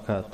وبركاته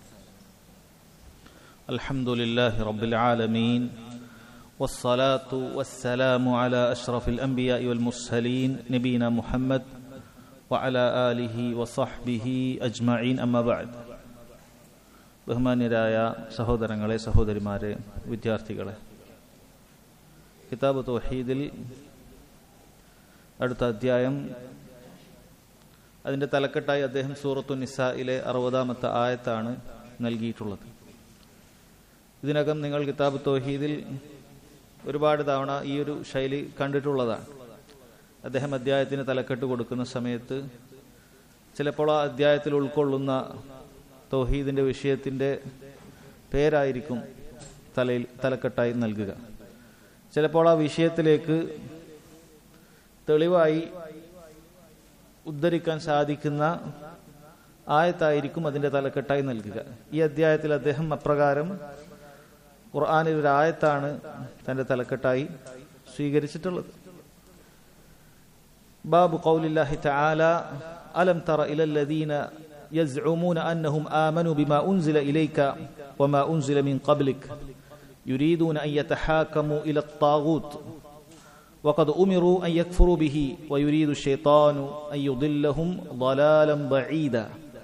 الحمد لله رب العالمين والصلاة والسلام على أشرف الأنبياء والمرسلين نبينا محمد وعلى آله وصحبه أجمعين أما بعد ബഹുമാന്യരായ സഹോദരങ്ങളെ സഹോദരിമാരെ വിദ്യാർത്ഥികളെ കിതാബ് തൗഹീദിൽ അടുത്ത അധ്യായം അതിൻ്റെ തലക്കെട്ടായി അദ്ദേഹം സൂറത്തു നിസായിലെ അറുപതാമത്തെ ആയത്താണ് നൽകിയിട്ടുള്ളത് ഇതിനകം നിങ്ങൾ കിതാബ് തൗഹീദിൽ ഒരുപാട് തവണ ഈ ഒരു ശൈലി കണ്ടിട്ടുള്ളതാണ് അദ്ദേഹം അധ്യായത്തിന് തലക്കെട്ട് കൊടുക്കുന്ന സമയത്ത് ചിലപ്പോൾ ആ അധ്യായത്തിൽ ഉൾക്കൊള്ളുന്ന തൗഹീദിന്റെ വിഷയത്തിന്റെ പേരായിരിക്കും തലയിൽ തലക്കെട്ടായി നൽകുക ചിലപ്പോൾ ആ വിഷയത്തിലേക്ക് തെളിവായി ഉദ്ധരിക്കാൻ സാധിക്കുന്ന ആയത്തായിരിക്കും അതിന്റെ തലക്കെട്ടായി നൽകുക ഈ അധ്യായത്തിൽ അദ്ദേഹം അപ്രകാരം ഖുർആാനിൽ ഒരു ആയത്താണ് തന്റെ തലക്കെട്ടായി സ്വീകരിച്ചിട്ടുള്ളത് ബാബു ഖൗലില്ലാഹി തആല അലം തറ ഇലൽ ലദീന يزعمون أنهم آمنوا بما أنزل إليك وما أنزل من قبلك يريدون أن يتحاكموا إلى الطاغوت وقد أمروا أن يكفروا به ويريد الشيطان أن يضلهم ضلالا بعيدا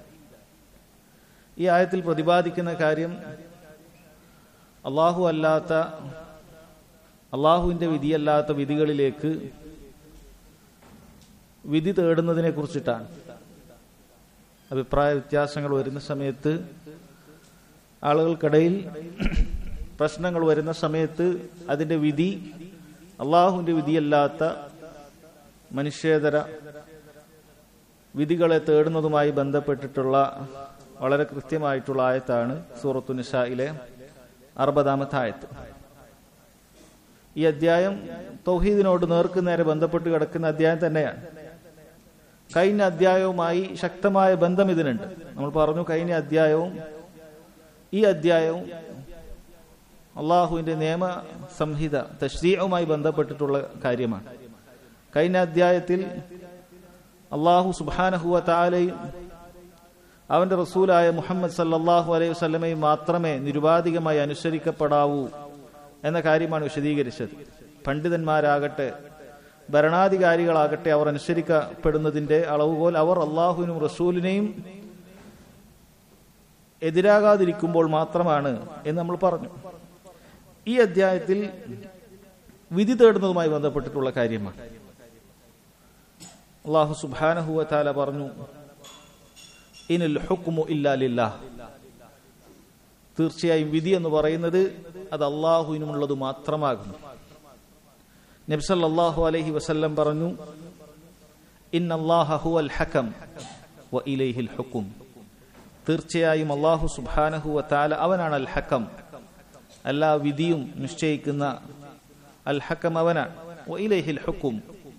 ഈ ആയത്തിൽ പ്രതിപാദിക്കുന്ന കാര്യം അള്ളാഹു അല്ലാത്ത അള്ളാഹുവിന്റെ വിധിയല്ലാത്ത വിധികളിലേക്ക് വിധി തേടുന്നതിനെ കുറിച്ചിട്ടാണ് അഭിപ്രായ വ്യത്യാസങ്ങൾ വരുന്ന സമയത്ത് ആളുകൾക്കിടയിൽ പ്രശ്നങ്ങൾ വരുന്ന സമയത്ത് അതിന്റെ വിധി അള്ളാഹുവിന്റെ വിധിയല്ലാത്ത മനുഷ്യേതര വിധികളെ തേടുന്നതുമായി ബന്ധപ്പെട്ടിട്ടുള്ള വളരെ കൃത്യമായിട്ടുള്ള ആയത്താണ് സൂറത്തു നിഷായിലെ അറുപതാമത്തെ ആയത്ത് ഈ അധ്യായം തൗഹീദിനോട് നേർക്ക് നേരെ ബന്ധപ്പെട്ട് കിടക്കുന്ന അധ്യായം തന്നെയാണ് കഴിഞ്ഞ അധ്യായവുമായി ശക്തമായ ബന്ധം ഇതിനുണ്ട് നമ്മൾ പറഞ്ഞു കഴിഞ്ഞ അധ്യായവും ഈ അധ്യായവും അള്ളാഹുവിന്റെ നിയമ സംഹിത തശ്രീയവുമായി ബന്ധപ്പെട്ടിട്ടുള്ള കാര്യമാണ് കഴിഞ്ഞ അധ്യായത്തിൽ അള്ളാഹു സുബാനഹുവ താലയും അവന്റെ റസൂലായ മുഹമ്മദ് സല്ലാഹു അലൈഹി വസ്ലമയും മാത്രമേ നിരുപാധികമായി അനുസരിക്കപ്പെടാവൂ എന്ന കാര്യമാണ് വിശദീകരിച്ചത് പണ്ഡിതന്മാരാകട്ടെ ഭരണാധികാരികളാകട്ടെ അവർ അനുസരിക്കപ്പെടുന്നതിന്റെ അളവുകോൽ അവർ അള്ളാഹുവിനും റസൂലിനെയും എതിരാകാതിരിക്കുമ്പോൾ മാത്രമാണ് എന്ന് നമ്മൾ പറഞ്ഞു ഈ അധ്യായത്തിൽ വിധി തേടുന്നതുമായി ബന്ധപ്പെട്ടിട്ടുള്ള കാര്യമാണ് അള്ളാഹു സുബാനഹുവ താല പറഞ്ഞു ഇനിൽ ഹുക്കുമു ഇല്ലാലില്ലാ തീർച്ചയായും വിധി എന്ന് പറയുന്നത് അത് അള്ളാഹുവിനുമുള്ളത് മാത്രമാകുന്നു നബ്സല്ലാഹു അലൈഹി വസല്ലം പറഞ്ഞു ഇന്നല്ലാഹുൽ ഹക്കം വ ഇലൈഹിൽ ഹുക്കും തീർച്ചയായും അള്ളാഹു സുബാനഹു താല അവനാണ് അൽ ഹക്കം എല്ലാ വിധിയും നിശ്ചയിക്കുന്ന അൽ ഹക്കം അവനാണ് വ ഇലൈഹിൽ ഹുക്കും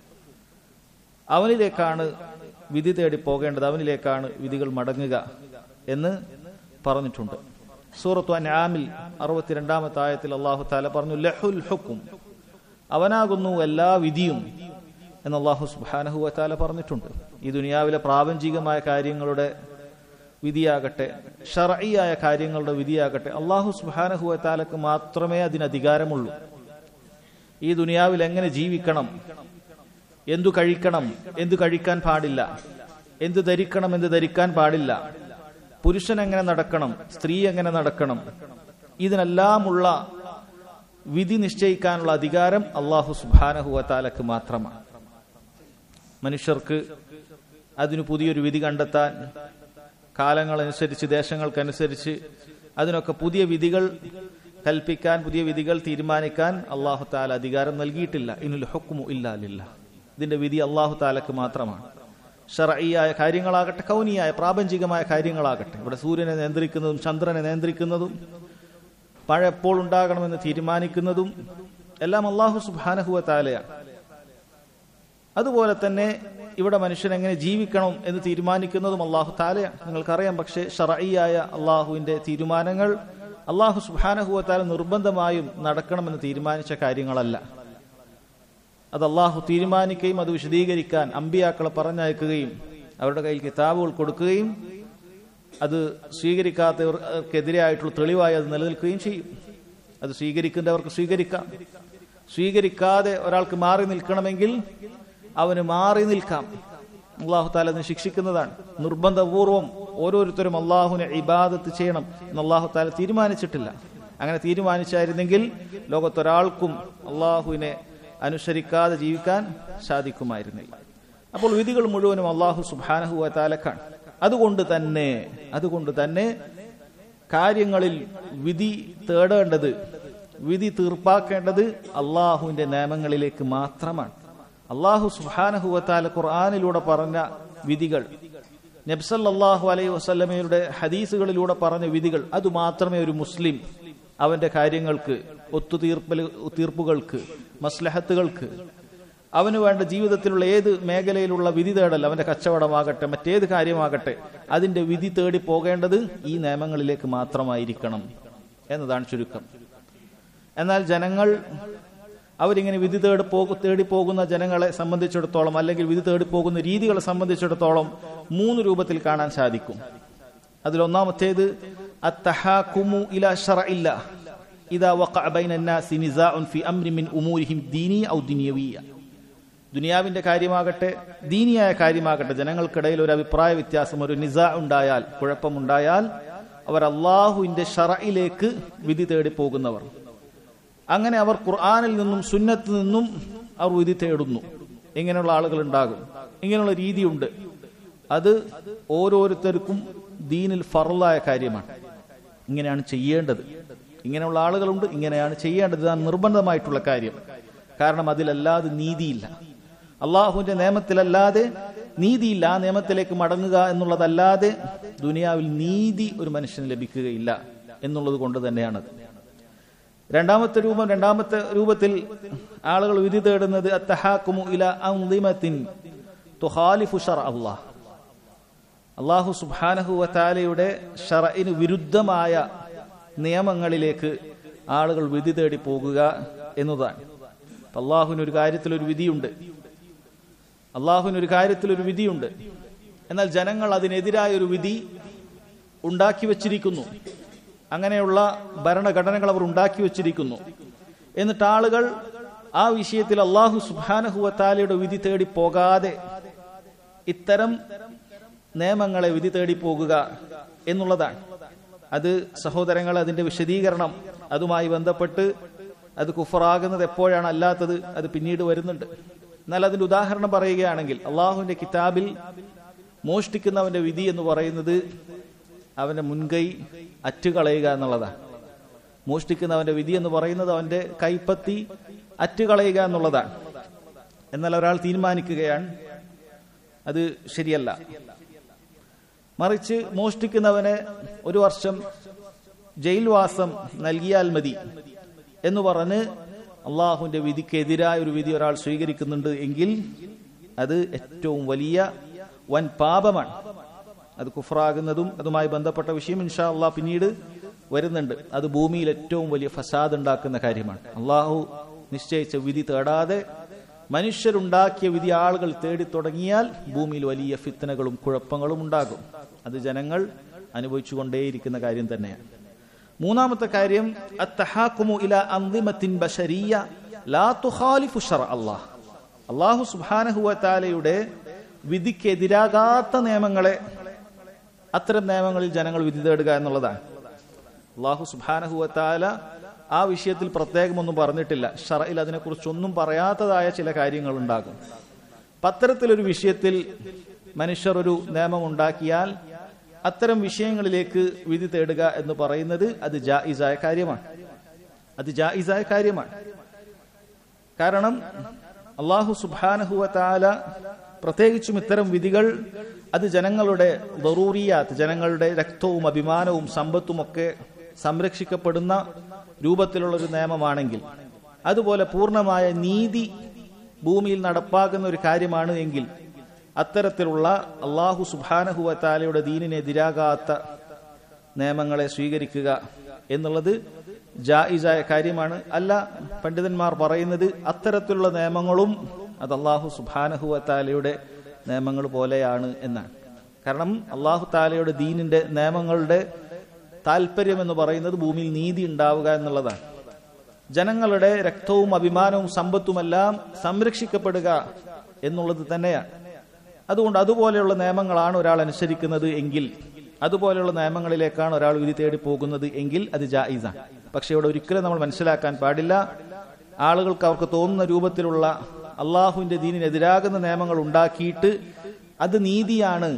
അവനിലേക്കാണ് വിധി തേടി പോകേണ്ടത് അവനിലേക്കാണ് വിധികൾ മടങ്ങുക എന്ന് പറഞ്ഞിട്ടുണ്ട് സൂറത്തു അൻആമിൽ അറുപത്തിരണ്ടാമത്തെ ആയത്തിൽ അള്ളാഹു താല പറഞ്ഞു ലഹുൽ ഹുക്കും അവനാകുന്നു എല്ലാ വിധിയും എന്ന് അള്ളാഹു സുബാനഹു വത്താല പറഞ്ഞിട്ടുണ്ട് ഈ ദുനിയാവിലെ പ്രാപഞ്ചികമായ കാര്യങ്ങളുടെ വിധിയാകട്ടെ ഷറയിയായ കാര്യങ്ങളുടെ വിധിയാകട്ടെ അള്ളാഹു സുബാനഹു വത്താലക്ക് മാത്രമേ അതിന് അധികാരമുള്ളൂ ഈ ദുനിയാവിൽ എങ്ങനെ ജീവിക്കണം എന്തു കഴിക്കണം എന്തു കഴിക്കാൻ പാടില്ല എന്തു ധരിക്കണം എന്ത് ധരിക്കാൻ പാടില്ല പുരുഷൻ എങ്ങനെ നടക്കണം സ്ത്രീ എങ്ങനെ നടക്കണം ഇതിനെല്ലാമുള്ള വിധി നിശ്ചയിക്കാനുള്ള അധികാരം അള്ളാഹു സുബാനഹുവത്താലക്ക് മാത്രമാണ് മനുഷ്യർക്ക് അതിനു പുതിയൊരു വിധി കണ്ടെത്താൻ കാലങ്ങളനുസരിച്ച് ദേശങ്ങൾക്കനുസരിച്ച് അതിനൊക്കെ പുതിയ വിധികൾ കൽപ്പിക്കാൻ പുതിയ വിധികൾ തീരുമാനിക്കാൻ അള്ളാഹു താല അധികാരം നൽകിയിട്ടില്ല ഇനുൽ ഹുക്കുമു ഇല്ലാലില്ല ഇതിന്റെ വിധി അള്ളാഹു താലക്ക് മാത്രമാണ് ഷറയിയായ കാര്യങ്ങളാകട്ടെ കൗനിയായ പ്രാപഞ്ചികമായ കാര്യങ്ങളാകട്ടെ ഇവിടെ സൂര്യനെ നിയന്ത്രിക്കുന്നതും ചന്ദ്രനെ നിയന്ത്രിക്കുന്നതും മഴ എപ്പോൾ ഉണ്ടാകണമെന്ന് തീരുമാനിക്കുന്നതും എല്ലാം അള്ളാഹു സുബാനഹുവ താലയാണ് അതുപോലെ തന്നെ ഇവിടെ മനുഷ്യൻ എങ്ങനെ ജീവിക്കണം എന്ന് തീരുമാനിക്കുന്നതും അള്ളാഹു താലയാണ് നിങ്ങൾക്കറിയാം പക്ഷേ ഷറയിയായ അള്ളാഹുവിന്റെ തീരുമാനങ്ങൾ അള്ളാഹു സുബാനഹുവ താല നിർബന്ധമായും നടക്കണമെന്ന് തീരുമാനിച്ച കാര്യങ്ങളല്ല അത് അള്ളാഹു തീരുമാനിക്കുകയും അത് വിശദീകരിക്കാൻ അമ്പിയാക്കളെ പറഞ്ഞയക്കുകയും അവരുടെ കയ്യിൽ കിതാബുകൾ കൊടുക്കുകയും അത് സ്വീകരിക്കാത്തവർക്കെതിരെയായിട്ടുള്ള തെളിവായി അത് നിലനിൽക്കുകയും ചെയ്യും അത് സ്വീകരിക്കേണ്ടവർക്ക് സ്വീകരിക്കാം സ്വീകരിക്കാതെ ഒരാൾക്ക് മാറി നിൽക്കണമെങ്കിൽ അവന് മാറി നിൽക്കാം അള്ളാഹു താല അതിന് ശിക്ഷിക്കുന്നതാണ് നിർബന്ധപൂർവം ഓരോരുത്തരും അള്ളാഹുവിനെ ഇബാദത്ത് ചെയ്യണം എന്ന് അള്ളാഹു താല തീരുമാനിച്ചിട്ടില്ല അങ്ങനെ തീരുമാനിച്ചായിരുന്നെങ്കിൽ ലോകത്തൊരാൾക്കും അള്ളാഹുവിനെ അനുസരിക്കാതെ ജീവിക്കാൻ സാധിക്കുമായിരുന്നില്ല അപ്പോൾ വിധികൾ മുഴുവനും അള്ളാഹു സുബാനഹുവ താലക്കാണ് അതുകൊണ്ട് തന്നെ അതുകൊണ്ട് തന്നെ കാര്യങ്ങളിൽ വിധി തേടേണ്ടത് വിധി തീർപ്പാക്കേണ്ടത് അള്ളാഹുവിന്റെ നിയമങ്ങളിലേക്ക് മാത്രമാണ് അള്ളാഹു സുബാനഹുവത്താല ഖുർആാനിലൂടെ പറഞ്ഞ വിധികൾ നബ്സല്ലാഹു അലൈഹി വസ്ലമയുടെ ഹദീസുകളിലൂടെ പറഞ്ഞ വിധികൾ അത് മാത്രമേ ഒരു മുസ്ലിം അവന്റെ കാര്യങ്ങൾക്ക് ഒത്തുതീർപ്പൽ തീർപ്പുകൾക്ക് മസ്ലഹത്തുകൾക്ക് അവന് വേണ്ട ജീവിതത്തിലുള്ള ഏത് മേഖലയിലുള്ള വിധി തേടൽ അവന്റെ കച്ചവടമാകട്ടെ മറ്റേത് കാര്യമാകട്ടെ അതിന്റെ വിധി തേടി പോകേണ്ടത് ഈ നിയമങ്ങളിലേക്ക് മാത്രമായിരിക്കണം എന്നതാണ് ചുരുക്കം എന്നാൽ ജനങ്ങൾ അവരിങ്ങനെ വിധി തേടി പോകു തേടി പോകുന്ന ജനങ്ങളെ സംബന്ധിച്ചിടത്തോളം അല്ലെങ്കിൽ വിധി തേടി പോകുന്ന രീതികളെ സംബന്ധിച്ചിടത്തോളം മൂന്ന് രൂപത്തിൽ കാണാൻ സാധിക്കും അതിലൊന്നാമത്തേത് അത്തഹാക്കുമു ഇല ഷറഇല്ല ഇദാ വഖഅ ബൈന الناس نزاع في امر من امورهم ديني او دنيويه ദുനിയാവിന്റെ കാര്യമാകട്ടെ ദീനിയായ കാര്യമാകട്ടെ ജനങ്ങൾക്കിടയിൽ ഒരു അഭിപ്രായ വ്യത്യാസം ഒരു നിസ ഉണ്ടായാൽ കുഴപ്പമുണ്ടായാൽ അവർ അള്ളാഹുവിന്റെ ഷറയിലേക്ക് വിധി തേടി പോകുന്നവർ അങ്ങനെ അവർ ഖുർആാനിൽ നിന്നും സുന്നത്ത് നിന്നും അവർ വിധി തേടുന്നു ഇങ്ങനെയുള്ള ആളുകൾ ഉണ്ടാകും ഇങ്ങനെയുള്ള രീതിയുണ്ട് അത് ഓരോരുത്തർക്കും ദീനിൽ ഫറലായ കാര്യമാണ് ഇങ്ങനെയാണ് ചെയ്യേണ്ടത് ഇങ്ങനെയുള്ള ആളുകളുണ്ട് ഇങ്ങനെയാണ് ചെയ്യേണ്ടത് ഇതാണ് നിർബന്ധമായിട്ടുള്ള കാര്യം കാരണം അതിലല്ലാതെ നീതിയില്ല അള്ളാഹുവിന്റെ നിയമത്തിലല്ലാതെ നീതിയില്ല ആ നിയമത്തിലേക്ക് മടങ്ങുക എന്നുള്ളതല്ലാതെ ദുനിയാവിൽ നീതി ഒരു മനുഷ്യന് ലഭിക്കുകയില്ല എന്നുള്ളത് കൊണ്ട് തന്നെയാണത് രണ്ടാമത്തെ രൂപം രണ്ടാമത്തെ രൂപത്തിൽ ആളുകൾ വിധി തേടുന്നത് അത്തഹാക്കുമു ഇല അന്തിമത്തിൻ തുഹാലിഫു ഷർ അള്ളാഹ് അള്ളാഹു സുബാനഹു വത്താലയുടെ ഷറയിന് വിരുദ്ധമായ നിയമങ്ങളിലേക്ക് ആളുകൾ വിധി തേടി പോകുക എന്നതാണ് അള്ളാഹുവിന് ഒരു കാര്യത്തിൽ ഒരു വിധിയുണ്ട് അള്ളാഹുവിന് ഒരു കാര്യത്തിൽ ഒരു വിധിയുണ്ട് എന്നാൽ ജനങ്ങൾ അതിനെതിരായ ഒരു വിധി ഉണ്ടാക്കി വച്ചിരിക്കുന്നു അങ്ങനെയുള്ള ഭരണഘടനകൾ അവർ ഉണ്ടാക്കി വച്ചിരിക്കുന്നു എന്നിട്ട് ആളുകൾ ആ വിഷയത്തിൽ അള്ളാഹു സുബാനഹുവത്താലയുടെ വിധി തേടി പോകാതെ ഇത്തരം നിയമങ്ങളെ വിധി തേടി പോകുക എന്നുള്ളതാണ് അത് സഹോദരങ്ങൾ അതിന്റെ വിശദീകരണം അതുമായി ബന്ധപ്പെട്ട് അത് കുഫറാകുന്നത് എപ്പോഴാണ് അല്ലാത്തത് അത് പിന്നീട് വരുന്നുണ്ട് എന്നാൽ അതിന്റെ ഉദാഹരണം പറയുകയാണെങ്കിൽ അള്ളാഹുവിന്റെ കിതാബിൽ മോഷ്ടിക്കുന്നവന്റെ വിധി എന്ന് പറയുന്നത് അവന്റെ മുൻകൈ അറ്റുകളയുക എന്നുള്ളതാണ് മോഷ്ടിക്കുന്നവന്റെ വിധി എന്ന് പറയുന്നത് അവന്റെ കൈപ്പത്തി അറ്റുകളയുക എന്നുള്ളതാണ് എന്നാൽ ഒരാൾ തീരുമാനിക്കുകയാണ് അത് ശരിയല്ല മറിച്ച് മോഷ്ടിക്കുന്നവന് ഒരു വർഷം ജയിൽവാസം നൽകിയാൽ മതി എന്ന് പറഞ്ഞ് അള്ളാഹുവിന്റെ വിധിക്കെതിരായ ഒരു വിധി ഒരാൾ സ്വീകരിക്കുന്നുണ്ട് എങ്കിൽ അത് ഏറ്റവും വലിയ വൻ പാപമാണ് അത് കുഫറാകുന്നതും അതുമായി ബന്ധപ്പെട്ട വിഷയം ഇൻഷാ അള്ളാഹ് പിന്നീട് വരുന്നുണ്ട് അത് ഭൂമിയിൽ ഏറ്റവും വലിയ ഫസാദ് ഉണ്ടാക്കുന്ന കാര്യമാണ് അള്ളാഹു നിശ്ചയിച്ച വിധി തേടാതെ മനുഷ്യരുണ്ടാക്കിയ വിധി ആളുകൾ തേടി തുടങ്ങിയാൽ ഭൂമിയിൽ വലിയ ഫിത്തനകളും കുഴപ്പങ്ങളും ഉണ്ടാകും അത് ജനങ്ങൾ അനുഭവിച്ചുകൊണ്ടേയിരിക്കുന്ന കാര്യം തന്നെയാണ് മൂന്നാമത്തെ കാര്യം അത്തഹാക്കുമു ഇല അന്തിമത്തിൻ ബഷരിയ ലാ തുഖാലിഫു ഷർ അല്ലാഹ് അള്ളാഹു സുബ്ഹാനഹു വതആലയുടെ വിധിക്കെതിരാകാത്ത നിയമങ്ങളെ അത്തരം നിയമങ്ങളിൽ ജനങ്ങൾ വിധി തേടുക എന്നുള്ളതാണ് അള്ളാഹു സുബ്ഹാനഹു വതആല ആ വിഷയത്തിൽ പ്രത്യേകമൊന്നും പറഞ്ഞിട്ടില്ല ഷറയിൽ അതിനെക്കുറിച്ചൊന്നും പറയാത്തതായ ചില കാര്യങ്ങൾ ഉണ്ടാകും പത്തരത്തിലൊരു വിഷയത്തിൽ മനുഷ്യർ ഒരു നിയമം ഉണ്ടാക്കിയാൽ അത്തരം വിഷയങ്ങളിലേക്ക് വിധി തേടുക എന്ന് പറയുന്നത് അത് ജായിസായ കാര്യമാണ് അത് ജായിസായ കാര്യമാണ് കാരണം അള്ളാഹു സുബാനഹുവ താല പ്രത്യേകിച്ചും ഇത്തരം വിധികൾ അത് ജനങ്ങളുടെ ദറൂറിയാത്ത് ജനങ്ങളുടെ രക്തവും അഭിമാനവും സമ്പത്തും ഒക്കെ സംരക്ഷിക്കപ്പെടുന്ന രൂപത്തിലുള്ള ഒരു നിയമമാണെങ്കിൽ അതുപോലെ പൂർണ്ണമായ നീതി ഭൂമിയിൽ നടപ്പാക്കുന്ന ഒരു കാര്യമാണ് എങ്കിൽ അത്തരത്തിലുള്ള അള്ളാഹു സുബാനഹുവ താലയുടെ ദീനിനെതിരാകാത്ത നിയമങ്ങളെ സ്വീകരിക്കുക എന്നുള്ളത് ജായിസായ കാര്യമാണ് അല്ല പണ്ഡിതന്മാർ പറയുന്നത് അത്തരത്തിലുള്ള നിയമങ്ങളും അത് അള്ളാഹു സുബാനഹുവ താലയുടെ നിയമങ്ങൾ പോലെയാണ് എന്നാണ് കാരണം അള്ളാഹു താലയുടെ ദീനിന്റെ നിയമങ്ങളുടെ താല്പര്യം എന്ന് പറയുന്നത് ഭൂമിയിൽ നീതി ഉണ്ടാവുക എന്നുള്ളതാണ് ജനങ്ങളുടെ രക്തവും അഭിമാനവും സമ്പത്തുമെല്ലാം സംരക്ഷിക്കപ്പെടുക എന്നുള്ളത് തന്നെയാണ് അതുകൊണ്ട് അതുപോലെയുള്ള നിയമങ്ങളാണ് ഒരാൾ അനുസരിക്കുന്നത് എങ്കിൽ അതുപോലെയുള്ള നിയമങ്ങളിലേക്കാണ് ഒരാൾ വിധി തേടി പോകുന്നത് എങ്കിൽ അത് ജായിസാണ് പക്ഷെ ഇവിടെ ഒരിക്കലും നമ്മൾ മനസ്സിലാക്കാൻ പാടില്ല ആളുകൾക്ക് അവർക്ക് തോന്നുന്ന രൂപത്തിലുള്ള അള്ളാഹുവിന്റെ ദീനിനെതിരാകുന്ന നിയമങ്ങൾ ഉണ്ടാക്കിയിട്ട് അത് നീതിയാണ്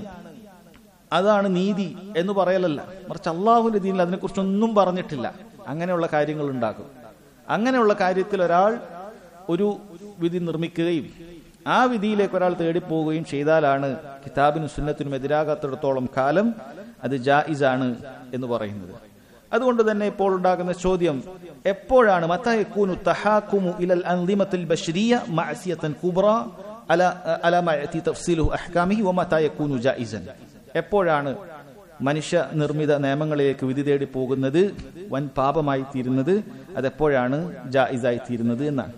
അതാണ് നീതി എന്ന് പറയലല്ല മറിച്ച് അള്ളാഹുവിന്റെ ദീനിൽ അതിനെക്കുറിച്ചൊന്നും പറഞ്ഞിട്ടില്ല അങ്ങനെയുള്ള കാര്യങ്ങൾ ഉണ്ടാക്കും അങ്ങനെയുള്ള കാര്യത്തിൽ ഒരാൾ ഒരു വിധി നിർമ്മിക്കുകയും ആ വിധിയിലേക്ക് ഒരാൾ തേടിപ്പോവുകയും ചെയ്താലാണ് കിതാബിനും സുന്നത്തിനും എതിരാകാത്തിടത്തോളം കാലം അത് ജായിസാണ് എന്ന് പറയുന്നത് അതുകൊണ്ട് തന്നെ ഇപ്പോൾ ഉണ്ടാകുന്ന ചോദ്യം എപ്പോഴാണ് മത്തയക്കൂനു തഹാക്കുമു ഇലൽ അന്തിമത്തിൽ ബഷരിയ മഅസിയത്തൻ കുബ്ര അല അല മഅതി തഫ്സീലുഹു അഹ്കാമിഹി വമതാ യകൂനു ജായിസൻ എപ്പോഴാണ് മനുഷ്യ നിർമ്മിത നിയമങ്ങളിലേക്ക് വിധി തേടി പോകുന്നത് വൻ പാപമായി തീരുന്നത് അതെപ്പോഴാണ് ജായിസായി തീരുന്നത് എന്നാണ്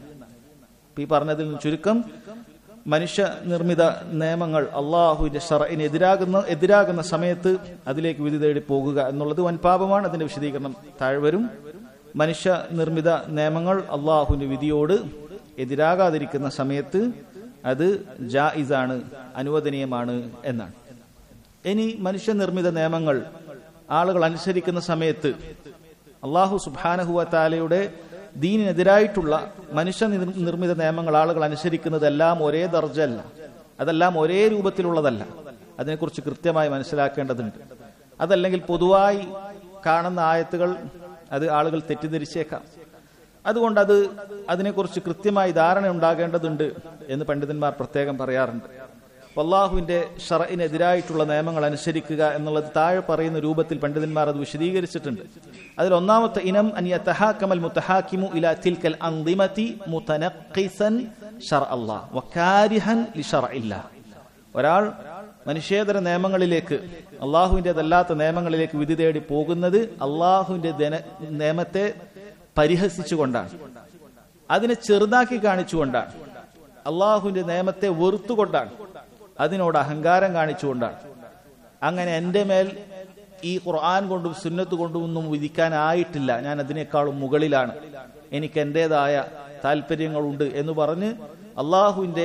ഈ പറഞ്ഞതിൽ നിന്ന് ചുരുക്കം മനുഷ്യ നിർമ്മിത നിയമങ്ങൾ അള്ളാഹുവിന്റെ ഷറയിന് എതിരാകുന്ന എതിരാകുന്ന സമയത്ത് അതിലേക്ക് വിധി തേടി പോകുക എന്നുള്ളത് വൻ പാപമാണ് അതിന്റെ വിശദീകരണം താഴെ വരും മനുഷ്യ നിർമ്മിത നിയമങ്ങൾ അള്ളാഹുവിന്റെ വിധിയോട് എതിരാകാതിരിക്കുന്ന സമയത്ത് അത് ജായിസാണ് അനുവദനീയമാണ് എന്നാണ് ഇനി മനുഷ്യനിർമ്മിത നിയമങ്ങൾ ആളുകൾ അനുസരിക്കുന്ന സമയത്ത് അള്ളാഹു സുബാനഹുവ താലയുടെ ദീനിനെതിരായിട്ടുള്ള മനുഷ്യ നിർമ്മിത നിയമങ്ങൾ ആളുകൾ അനുസരിക്കുന്നതെല്ലാം ഒരേ ദർജല്ല അതെല്ലാം ഒരേ രൂപത്തിലുള്ളതല്ല അതിനെക്കുറിച്ച് കൃത്യമായി മനസ്സിലാക്കേണ്ടതുണ്ട് അതല്ലെങ്കിൽ പൊതുവായി കാണുന്ന ആയത്തുകൾ അത് ആളുകൾ തെറ്റിദ്ധരിച്ചേക്കാം അതുകൊണ്ട് അത് അതിനെക്കുറിച്ച് കൃത്യമായി ധാരണ ഉണ്ടാകേണ്ടതുണ്ട് എന്ന് പണ്ഡിതന്മാർ പ്രത്യേകം പറയാറുണ്ട് അള്ളാഹുവിന്റെ ഷറയിനെതിരായിട്ടുള്ള നിയമങ്ങൾ അനുസരിക്കുക എന്നുള്ളത് താഴെ പറയുന്ന രൂപത്തിൽ പണ്ഡിതന്മാർ അത് വിശദീകരിച്ചിട്ടുണ്ട് അതിൽ ഒന്നാമത്തെ ഇനം അനിയ തഹാക്കമൽ മുത്തഹാക്കിമു ഇല തിൽക്കൽ അന്തിമതി മുതനഖിസൻ ഷർ അല്ലാഹ് വകാരിഹൻ ലി ഷർഇല്ലാ ഒരാൾ മനുഷ്യേതര നിയമങ്ങളിലേക്ക് അള്ളാഹുവിൻ്റെതല്ലാത്ത നിയമങ്ങളിലേക്ക് വിധി തേടി പോകുന്നത് അള്ളാഹുവിന്റെ നിയമത്തെ പരിഹസിച്ചുകൊണ്ടാണ് അതിനെ ചെറുതാക്കി കാണിച്ചുകൊണ്ടാണ് അള്ളാഹുവിന്റെ നിയമത്തെ വെറുത്തുകൊണ്ടാണ് അതിനോട് അഹങ്കാരം കാണിച്ചുകൊണ്ടാണ് അങ്ങനെ എൻ്റെ മേൽ ഈ ഖുർആൻ കൊണ്ടും സുന്നത്ത് കൊണ്ടും ഒന്നും വിധിക്കാനായിട്ടില്ല ഞാൻ അതിനേക്കാളും മുകളിലാണ് എനിക്ക് എൻ്റെതായ താല്പര്യങ്ങളുണ്ട് എന്ന് പറഞ്ഞ് അള്ളാഹുവിന്റെ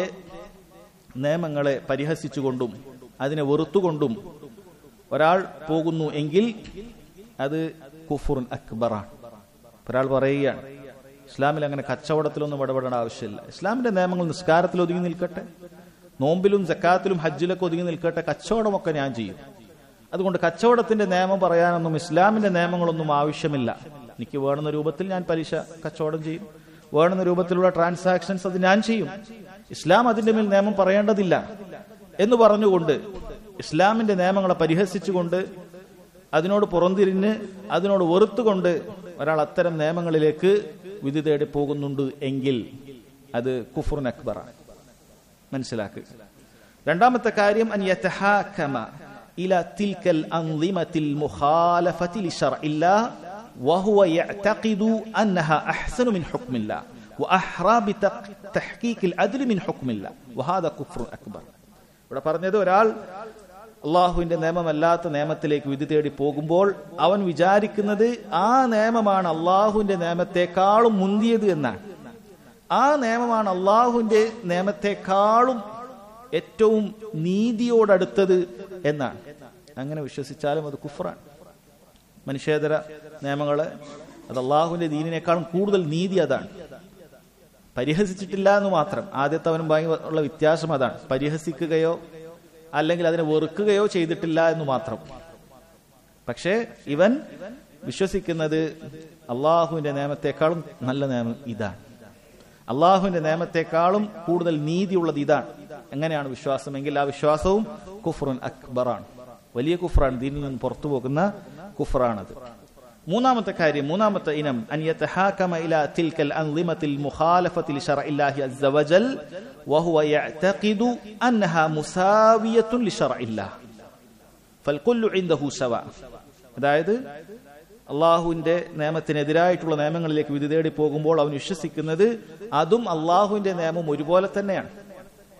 നിയമങ്ങളെ പരിഹസിച്ചുകൊണ്ടും അതിനെ വെറുത്തുകൊണ്ടും ഒരാൾ പോകുന്നു എങ്കിൽ അത് കുഫുറുൻ അക്ബറാണ് ഒരാൾ പറയുകയാണ് ഇസ്ലാമിൽ അങ്ങനെ കച്ചവടത്തിലൊന്നും ഇടപെടേണ്ട ആവശ്യമില്ല ഇസ്ലാമിന്റെ നിയമങ്ങൾ നിസ്കാരത്തിൽ ഒതുങ്ങി നിൽക്കട്ടെ നോമ്പിലും ജക്കാത്തിലും ഹജ്ജിലൊക്കെ ഒതുങ്ങി നിൽക്കട്ടെ കച്ചവടമൊക്കെ ഞാൻ ചെയ്യും അതുകൊണ്ട് കച്ചവടത്തിന്റെ നിയമം പറയാനൊന്നും ഇസ്ലാമിന്റെ നിയമങ്ങളൊന്നും ആവശ്യമില്ല എനിക്ക് വേണമെന്ന രൂപത്തിൽ ഞാൻ പലിശ കച്ചവടം ചെയ്യും വേണമെന്ന രൂപത്തിലുള്ള ട്രാൻസാക്ഷൻസ് അത് ഞാൻ ചെയ്യും ഇസ്ലാം അതിന്റെ മേൽ നിയമം പറയേണ്ടതില്ല എന്ന് പറഞ്ഞുകൊണ്ട് ഇസ്ലാമിന്റെ നിയമങ്ങളെ പരിഹസിച്ചുകൊണ്ട് അതിനോട് പുറംതിരിഞ്ഞ് അതിനോട് വെറുത്തുകൊണ്ട് ഒരാൾ അത്തരം നിയമങ്ങളിലേക്ക് വിധി തേടി പോകുന്നുണ്ട് എങ്കിൽ അത് കുഫുറിൻ അക്ബറാണ് മനസ്സിലാക്കുക രണ്ടാമത്തെ കാര്യം അൻ യതഹാകമ ഇല തിൽക്കൽ അൻളിമത്തിൽ മുഖാലഫതി ലിശർഇല്ലാ وهو يعتقد أنها أحسن من حكم الله وأحرى بتحقيق العدل من حكم الله وهذا كفر أكبر ഇവിടെ പറഞ്ഞത് ഒരാൾ അള്ളാഹുവിന്റെ നിയമമല്ലാത്ത നിയമത്തിലേക്ക് വിധി തേടി പോകുമ്പോൾ അവൻ വിചാരിക്കുന്നത് ആ നിയമമാണ് അള്ളാഹുവിന്റെ നിയമത്തെക്കാളും മുന്തിയത് എന്നാണ് ആ നിയമമാണ് അള്ളാഹുവിന്റെ നിയമത്തെക്കാളും ഏറ്റവും നീതിയോടടുത്തത് എന്നാണ് അങ്ങനെ വിശ്വസിച്ചാലും അത് കുഫറാണ് മനുഷ്യേതര നിയമങ്ങള് അത് അള്ളാഹുവിന്റെ ദീനിനേക്കാളും കൂടുതൽ നീതി അതാണ് പരിഹസിച്ചിട്ടില്ല എന്ന് മാത്രം ആദ്യത്തെ അവനും ഭംഗി ഉള്ള വ്യത്യാസം അതാണ് പരിഹസിക്കുകയോ അല്ലെങ്കിൽ അതിനെ വെറുക്കുകയോ ചെയ്തിട്ടില്ല എന്ന് മാത്രം പക്ഷേ ഇവൻ വിശ്വസിക്കുന്നത് അള്ളാഹുവിന്റെ നിയമത്തെക്കാളും നല്ല നിയമം ഇതാണ് അള്ളാഹുവിന്റെ നിയമത്തെക്കാളും കൂടുതൽ നീതിയുള്ളത് ഇതാണ് എങ്ങനെയാണ് വിശ്വാസമെങ്കിൽ ആ വിശ്വാസവും കുഫ്റുൻ അക്ബറാണ് വലിയ കുഫ്റാണ് ദീനിൽ നിന്ന് പുറത്തു പോകുന്ന കുഫ്റാണത് മൂന്നാമത്തെ കാര്യം മൂന്നാമത്തെ ഇനം അൻ യതഹാകമ ഇലാ തിൽക്കൽ അൻളിമത്തിൽ മുഖാലഫത്തി ലിശർഇല്ലാഹി അസ്സ വജൽ വഹുവ യഅതഖിദു അന്നഹാ മുസാവിയത്തുൻ ലിശർഇല്ലാഹ് ഫൽകുല്ലു ഇൻദഹു സവാ അതായത് അള്ളാഹുവിന്റെ നിയമത്തിനെതിരായിട്ടുള്ള നിയമങ്ങളിലേക്ക് വിധി തേടി പോകുമ്പോൾ അവൻ വിശ്വസിക്കുന്നത് അതും അള്ളാഹുവിന്റെ നിയമം ഒരുപോലെ തന്നെയാണ്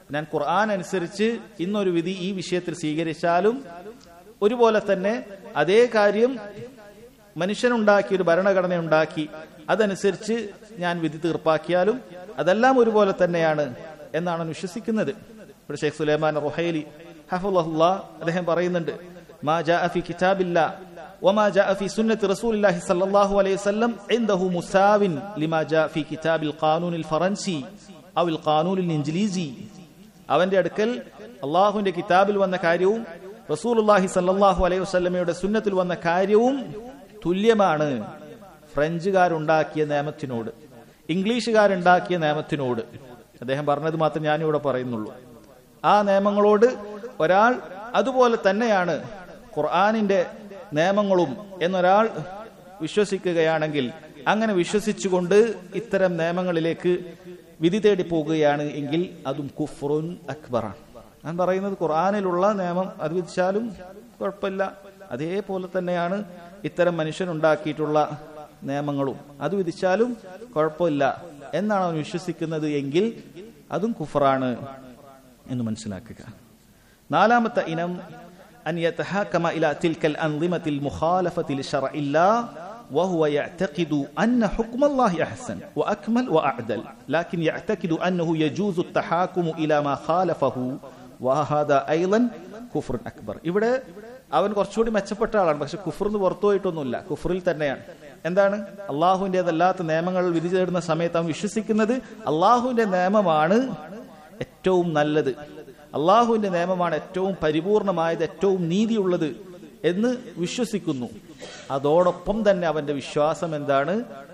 ഞാൻ ഖുർആൻ അനുസരിച്ച് ഇന്നൊരു വിധി ഈ വിഷയത്തിൽ സ്വീകരിച്ചാലും ഒരുപോലെ തന്നെ അതേ കാര്യം മനുഷ്യനുണ്ടാക്കി ഒരു ഭരണഘടന ഉണ്ടാക്കി അതനുസരിച്ച് ഞാൻ വിധി തീർപ്പാക്കിയാലും അതെല്ലാം ഒരുപോലെ തന്നെയാണ് എന്നാണ് വിശ്വസിക്കുന്നത് ഇവിടെ ഷെയ്ഖ് സുലൈമാൻ റുഹൈലി ഹഫുല്ലാ അദ്ദേഹം പറയുന്നുണ്ട് മാ ജാ ഫി കിതാബില്ല وما جاء في سنة رسول الله صلى الله عليه وسلم عنده مساو لما جاء في كتاب القانون الفرنسي أو القانون الإنجليزي അവന്റെ അടുക്കൽ അള്ളാഹുവിന്റെ കിതാബിൽ വന്ന കാര്യവും റസൂലുല്ലാഹി സല്ലാഹു അലൈഹി വസ്ലമയുടെ സുന്നത്തിൽ വന്ന കാര്യവും തുല്യമാണ് ഫ്രഞ്ചുകാരുണ്ടാക്കിയ നിയമത്തിനോട് ഇംഗ്ലീഷുകാരുണ്ടാക്കിയ നിയമത്തിനോട് അദ്ദേഹം പറഞ്ഞത് മാത്രം ഞാനിവിടെ പറയുന്നുള്ളൂ ആ നിയമങ്ങളോട് ഒരാൾ അതുപോലെ തന്നെയാണ് ഖുർആാനിന്റെ നിയമങ്ങളും എന്നൊരാൾ വിശ്വസിക്കുകയാണെങ്കിൽ അങ്ങനെ വിശ്വസിച്ചുകൊണ്ട് ഇത്തരം നിയമങ്ങളിലേക്ക് വിധി തേടി പോകുകയാണ് എങ്കിൽ അതും കുഫ്റുൻ അക്ബറാണ് ഞാൻ പറയുന്നത് ഖുർആാനിലുള്ള നിയമം അത് വിധിച്ചാലും കുഴപ്പമില്ല അതേപോലെ തന്നെയാണ് ഇത്തരം മനുഷ്യനുണ്ടാക്കിയിട്ടുള്ള നിയമങ്ങളും അത് വിധിച്ചാലും കുഴപ്പമില്ല എന്നാണ് അവൻ വിശ്വസിക്കുന്നത് എങ്കിൽ അതും കുഫറാണ് എന്ന് മനസ്സിലാക്കുക നാലാമത്തെ ഇനം أن يتحاكم إلى تلك الأنظمة المخالفة لشرع الله وهو يعتقد أن حكم الله أحسن وأكمل وأعدل لكن يعتقد أنه يجوز التحاكم إلى ما خالفه وهذا أيضا كفر أكبر ഇവിടെ അവൻ കുറച്ചുകൂടി മെച്ചപ്പെട്ട ആളാണ് പക്ഷെ കുഫറിന്ന് പുറത്തു പോയിട്ടൊന്നുമില്ല കുഫറിൽ തന്നെയാണ് എന്താണ് അള്ളാഹുവിൻ്റെതല്ലാത്ത നിയമങ്ങൾ വിധി തേടുന്ന സമയത്ത് അവൻ വിശ്വസിക്കുന്നത് അള്ളാഹുവിന്റെ നിയമമാണ് ഏറ്റവും നല്ലത് അള്ളാഹുവിന്റെ നിയമമാണ് ഏറ്റവും പരിപൂർണമായത് ഏറ്റവും നീതിയുള്ളത് എന്ന് വിശ്വസിക്കുന്നു അതോടൊപ്പം തന്നെ അവന്റെ വിശ്വാസം എന്താണ്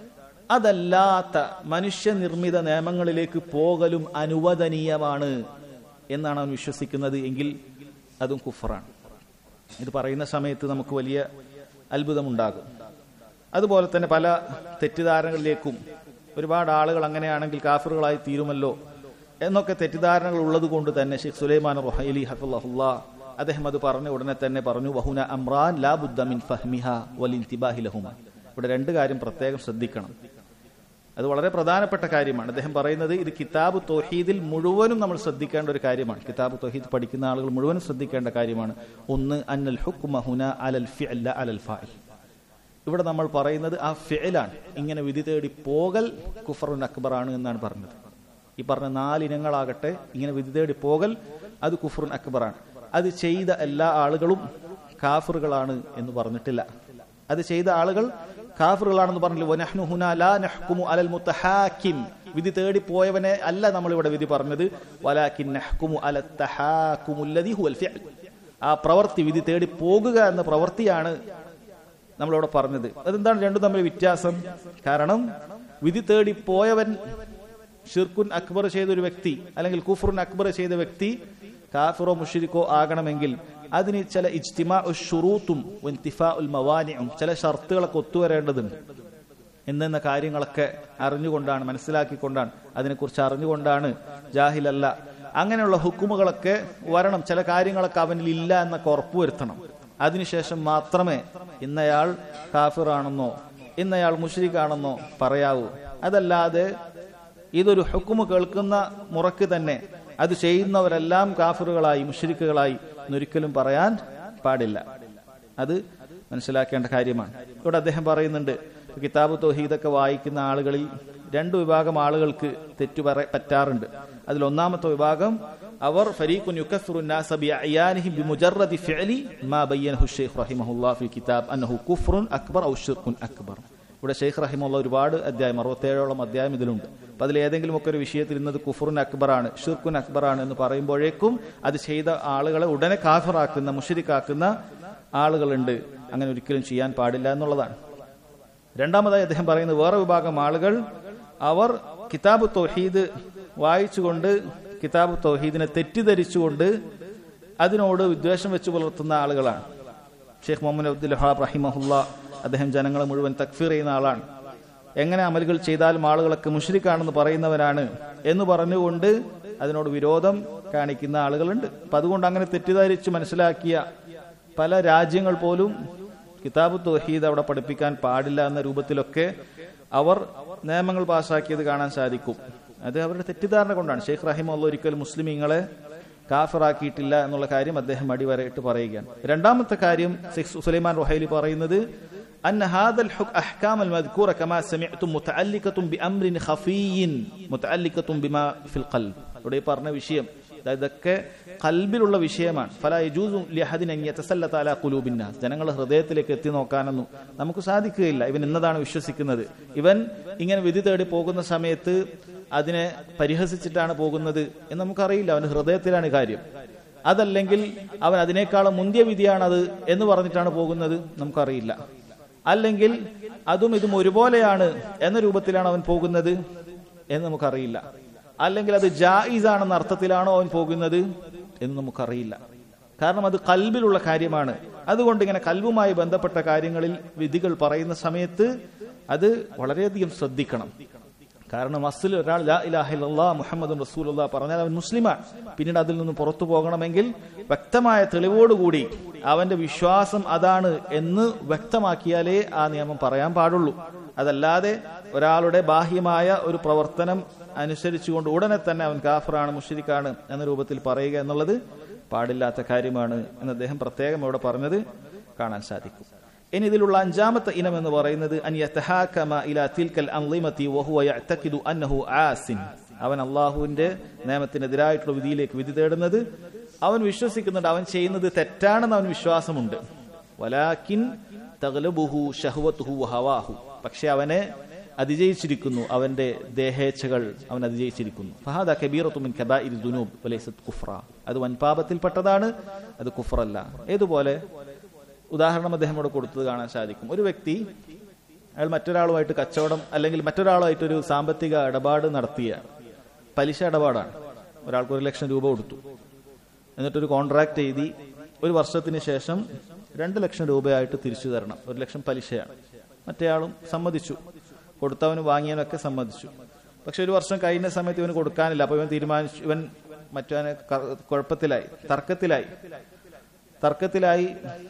അതല്ലാത്ത മനുഷ്യനിർമ്മിത നിയമങ്ങളിലേക്ക് പോകലും അനുവദനീയമാണ് എന്നാണ് അവൻ വിശ്വസിക്കുന്നത് എങ്കിൽ അതും കുഫറാണ് ഇത് പറയുന്ന സമയത്ത് നമുക്ക് വലിയ അത്ഭുതമുണ്ടാകും അതുപോലെ തന്നെ പല തെറ്റിദ്ധാരണകളിലേക്കും ഒരുപാട് ആളുകൾ അങ്ങനെയാണെങ്കിൽ കാഫറുകളായി തീരുമല്ലോ എന്നൊക്കെ തെറ്റിദ്ധാരണകൾ ഉള്ളത് കൊണ്ട് തന്നെ ഷെയ്ഖ് സുലൈമാൻ റൊഹൈലി ഹഫുല്ലാ അദ്ദേഹം അത് പറഞ്ഞ ഉടനെ തന്നെ പറഞ്ഞു വഹുന അമ്രാൻ ലാ ബുദ്ദമിൻ ഫഹ്മിഹ വലിൻതിബാഹി ലഹുമ ഇവിടെ രണ്ട് കാര്യം പ്രത്യേകം ശ്രദ്ധിക്കണം അത് വളരെ പ്രധാനപ്പെട്ട കാര്യമാണ് അദ്ദേഹം പറയുന്നത് ഇത് കിതാബ് തോഹീദിൽ മുഴുവനും നമ്മൾ ശ്രദ്ധിക്കേണ്ട ഒരു കാര്യമാണ് കിതാബ് തോഹീദ് പഠിക്കുന്ന ആളുകൾ മുഴുവനും ശ്രദ്ധിക്കേണ്ട കാര്യമാണ് ഒന്ന് അന്നൽ ഹുക്മഹുന അലൽ ഫിഅല്ല അലൽ ഫാഇൽ ഇവിടെ നമ്മൾ പറയുന്നത് ആ ഫിഅലാണ് ഇങ്ങനെ വിധി തേടി പോകൽ കുഫറുൻ അക്ബറാണ് എന്നാണ് പറഞ്ഞത് ഈ പറഞ്ഞ നാലിനങ്ങളാകട്ടെ ഇങ്ങനെ വിധി തേടി പോകൽ അത് കുഫറുൻ അക്ബറാണ് അത് ചെയ്ത എല്ലാ ആളുകളും കാഫറുകളാണ് എന്ന് പറഞ്ഞിട്ടില്ല അത് ചെയ്ത ആളുകൾ കാഫറുകളാണെന്ന് പറഞ്ഞില്ല വിധി തേടി പോയവനെ അല്ല നമ്മൾ ഇവിടെ വിധി പറഞ്ഞത് ആ പ്രവൃത്തി വിധി തേടി പോകുക എന്ന പ്രവൃത്തിയാണ് നമ്മളിവിടെ പറഞ്ഞത് അതെന്താണ് രണ്ടും തമ്മിൽ വ്യത്യാസം കാരണം വിധി തേടി പോയവൻ ഷിർക്കുൻ അക്ബർ ചെയ്ത ഒരു വ്യക്തി അല്ലെങ്കിൽ കുഫറുൻ അക്ബർ ചെയ്ത വ്യക്തി കാഫിറോ മുഷിരിക്കോ ആകണമെങ്കിൽ അതിന് ചില ഇജ്തിമാ ഷുറൂത്തും മവാനിയും ചില ഷർത്തുകളൊക്കെ ഒത്തുവരേണ്ടതുണ്ട് എന്നെന്ന കാര്യങ്ങളൊക്കെ അറിഞ്ഞുകൊണ്ടാണ് മനസ്സിലാക്കിക്കൊണ്ടാണ് അതിനെക്കുറിച്ച് അറിഞ്ഞുകൊണ്ടാണ് ജാഹിലല്ല അങ്ങനെയുള്ള ഹുക്കുമുകളൊക്കെ വരണം ചില കാര്യങ്ങളൊക്കെ അവനിൽ ഇല്ല എന്നൊക്കെ ഉറപ്പുവരുത്തണം അതിനുശേഷം മാത്രമേ ഇന്നയാൾ കാഫിറാണെന്നോ ഇന്നയാൾ മുഷരിക്കാണെന്നോ പറയാവൂ അതല്ലാതെ ഇതൊരു ഹുക്കുമ് കേൾക്കുന്ന മുറക്ക് തന്നെ അത് ചെയ്യുന്നവരെല്ലാം കാഫിറുകളായി മുഷരിക്കുകളായി എന്നൊരിക്കലും പറയാൻ പാടില്ല അത് മനസ്സിലാക്കേണ്ട കാര്യമാണ് ഇവിടെ അദ്ദേഹം പറയുന്നുണ്ട് കിതാബ് തോഹീദൊക്കെ വായിക്കുന്ന ആളുകളിൽ രണ്ടു വിഭാഗം ആളുകൾക്ക് തെറ്റു പറ പറ്റാറുണ്ട് അതിൽ ഒന്നാമത്തെ വിഭാഗം അവർ ഫരീഖുൻ യുക്കഫിറുന്നാസ ബിഅയാനിഹി ബിമുജറദി ഫിഅലി മാ ബയ്യനഹു ഷെയ്ഖ് റഹിമഹുല്ലാഹ് ഫി കിതാബ് അന്നഹു കുഫ്റുൻ അക്ബർ ഔ ഷിർക്കുൻ അക്ബർ ഇവിടെ ഷെയ്ഖ് റഹിമുള്ള ഒരുപാട് അധ്യായം അറുപത്തേഴോളം അധ്യായം ഇതിലുണ്ട് അപ്പൊ അതിൽ ഏതെങ്കിലും ഒക്കെ ഒരു വിഷയത്തിൽ ഇന്നത് കുഫറുൻ അക്ബറാണ് ഷിർക്കുൻ അക്ബറാണ് എന്ന് പറയുമ്പോഴേക്കും അത് ചെയ്ത ആളുകളെ ഉടനെ കാഫറാക്കുന്ന മുഷരിക്കാക്കുന്ന ആളുകളുണ്ട് അങ്ങനെ ഒരിക്കലും ചെയ്യാൻ പാടില്ല എന്നുള്ളതാണ് രണ്ടാമതായി അദ്ദേഹം പറയുന്നത് വേറെ വിഭാഗം ആളുകൾ അവർ കിതാബ് തൗഹീദ് വായിച്ചുകൊണ്ട് കിതാബ് തൗഹീദിനെ തെറ്റിദ്ധരിച്ചുകൊണ്ട് അതിനോട് വിദ്വേഷം വെച്ച് പുലർത്തുന്ന ആളുകളാണ് ഷെയ്ഖ് മുഹമ്മദ് അബ്ദുൽ വഹാബ് റഹിമഹുല്ല അദ്ദേഹം ജനങ്ങളെ മുഴുവൻ തക്ഫീർ ചെയ്യുന്ന ആളാണ് എങ്ങനെ അമലുകൾ ചെയ്താലും ആളുകളൊക്കെ മുഷ്രിക്കാണെന്ന് പറയുന്നവരാണ് എന്ന് പറഞ്ഞുകൊണ്ട് അതിനോട് വിരോധം കാണിക്കുന്ന ആളുകളുണ്ട് അപ്പൊ അതുകൊണ്ട് അങ്ങനെ തെറ്റിദ്ധരിച്ച് മനസ്സിലാക്കിയ പല രാജ്യങ്ങൾ പോലും കിതാബ് തോഹീദ് അവിടെ പഠിപ്പിക്കാൻ പാടില്ല എന്ന രൂപത്തിലൊക്കെ അവർ നിയമങ്ങൾ പാസാക്കിയത് കാണാൻ സാധിക്കും അത് അവരുടെ തെറ്റിദ്ധാരണ കൊണ്ടാണ് ഷെയ്ഖ് റഹിമുള്ള ഒരിക്കൽ മുസ്ലിമീങ്ങളെ കാഫറാക്കിയിട്ടില്ല എന്നുള്ള കാര്യം അദ്ദേഹം അടിവരയിട്ട് പറയുകയാണ് രണ്ടാമത്തെ കാര്യം ഷെയ്ഖ് സുലൈമാൻ റുഹൈലി പറയുന്നത് أن هذا الأحكام المذكورة كما سمعتم متعلقة بأمر خفي متعلقة بما في القلب ഇവിടെ ഈ പറഞ്ഞ വിഷയം ഇതൊക്കെ കൽബിലുള്ള വിഷയമാണ് ഫല യജൂസും ലിഹദിൻ യതസല്ലത അലാ ഖുലൂബിന്നാസ് ജനങ്ങളുടെ ഹൃദയത്തിലേക്ക് എത്തി നോക്കാനൊന്നും നമുക്ക് സാധിക്കുകയില്ല ഇവൻ ഇന്നതാണ് വിശ്വസിക്കുന്നത് ഇവൻ ഇങ്ങനെ വിധി തേടി പോകുന്ന സമയത്ത് അതിനെ പരിഹസിച്ചിട്ടാണ് പോകുന്നത് എന്ന് നമുക്കറിയില്ല അവന്റെ ഹൃദയത്തിലാണ് കാര്യം അതല്ലെങ്കിൽ അവൻ അതിനേക്കാളും മുന്തിയ വിധിയാണത് എന്ന് പറഞ്ഞിട്ടാണ് പോകുന്നത് നമുക്കറിയില്ല അല്ലെങ്കിൽ അതും ഇതും ഒരുപോലെയാണ് എന്ന രൂപത്തിലാണ് അവൻ പോകുന്നത് എന്ന് നമുക്കറിയില്ല അല്ലെങ്കിൽ അത് ജായിസ് ആണെന്ന അർത്ഥത്തിലാണോ അവൻ പോകുന്നത് എന്ന് നമുക്കറിയില്ല കാരണം അത് കൽബിലുള്ള കാര്യമാണ് അതുകൊണ്ട് ഇങ്ങനെ കൽബുമായി ബന്ധപ്പെട്ട കാര്യങ്ങളിൽ വിധികൾ പറയുന്ന സമയത്ത് അത് വളരെയധികം ശ്രദ്ധിക്കണം കാരണം അസിൽ ഒരാൾ ലാ ഇലാഹില്ലാ മുഹമ്മദ് റസൂലുള്ള പറഞ്ഞാൽ അവൻ മുസ്ലിമാണ് പിന്നീട് അതിൽ നിന്ന് പുറത്തു പോകണമെങ്കിൽ വ്യക്തമായ തെളിവോടുകൂടി അവന്റെ വിശ്വാസം അതാണ് എന്ന് വ്യക്തമാക്കിയാലേ ആ നിയമം പറയാൻ പാടുള്ളൂ അതല്ലാതെ ഒരാളുടെ ബാഹ്യമായ ഒരു പ്രവർത്തനം അനുസരിച്ചുകൊണ്ട് ഉടനെ തന്നെ അവൻ കാഫറാണ് മുഷരിക്കാണ് എന്ന രൂപത്തിൽ പറയുക എന്നുള്ളത് പാടില്ലാത്ത കാര്യമാണ് എന്ന് അദ്ദേഹം പ്രത്യേകം ഇവിടെ പറഞ്ഞത് കാണാൻ സാധിക്കും ഇനി ഇതിലുള്ള അഞ്ചാമത്തെ ഇനം എന്ന് പറയുന്നത് അൻ യതഹാകമ ഇലാ തിൽക്കൽ അൻളിമതി വഹുവ യഅ്തഖിദു അന്നഹു ആസിൻ അവൻ അള്ളാഹുവിന്റെ നിയമത്തിനെതിരായിട്ടുള്ള വിധിയിലേക്ക് വിധി തേടുന്നത് അവൻ വിശ്വസിക്കുന്നുണ്ട് അവൻ ചെയ്യുന്നത് തെറ്റാണെന്ന് അവൻ വിശ്വാസമുണ്ട് വലാക്കിൻ തഗ്ലബുഹു ഷഹ്വത്തുഹു ഹവാഹു പക്ഷെ അവനെ അതിജയിച്ചിരിക്കുന്നു അവന്റെ ദേഹേച്ഛകൾ അവൻ അതിജയിച്ചിരിക്കുന്നു ഫഹാദ കബീറത്തുമിൻ കബാഇരി ദുനൂബ് വലൈസത് കുഫ്ര അത് വൻപാപത്തിൽപ്പെട്ടതാണ് അത് കുഫറല്ല ഏതുപോലെ ഉദാഹരണം അദ്ദേഹം ഇവിടെ കൊടുത്തത് കാണാൻ സാധിക്കും ഒരു വ്യക്തി അയാൾ മറ്റൊരാളുമായിട്ട് കച്ചവടം അല്ലെങ്കിൽ മറ്റൊരാളുമായിട്ട് ഒരു സാമ്പത്തിക ഇടപാട് നടത്തിയ പലിശ ഇടപാടാണ് ഒരാൾക്ക് ഒരു ലക്ഷം രൂപ കൊടുത്തു എന്നിട്ടൊരു കോൺട്രാക്ട് എഴുതി ഒരു വർഷത്തിന് ശേഷം രണ്ട് ലക്ഷം രൂപയായിട്ട് തിരിച്ചു തരണം ഒരു ലക്ഷം പലിശയാണ് മറ്റേയാളും സമ്മതിച്ചു കൊടുത്തവന് വാങ്ങിയവനൊക്കെ സമ്മതിച്ചു പക്ഷെ ഒരു വർഷം കഴിഞ്ഞ സമയത്ത് ഇവന് കൊടുക്കാനില്ല അപ്പൊ ഇവൻ തീരുമാനിച്ചു ഇവൻ മറ്റവനെ കുഴപ്പത്തിലായി തർക്കത്തിലായി തർക്കത്തിലായി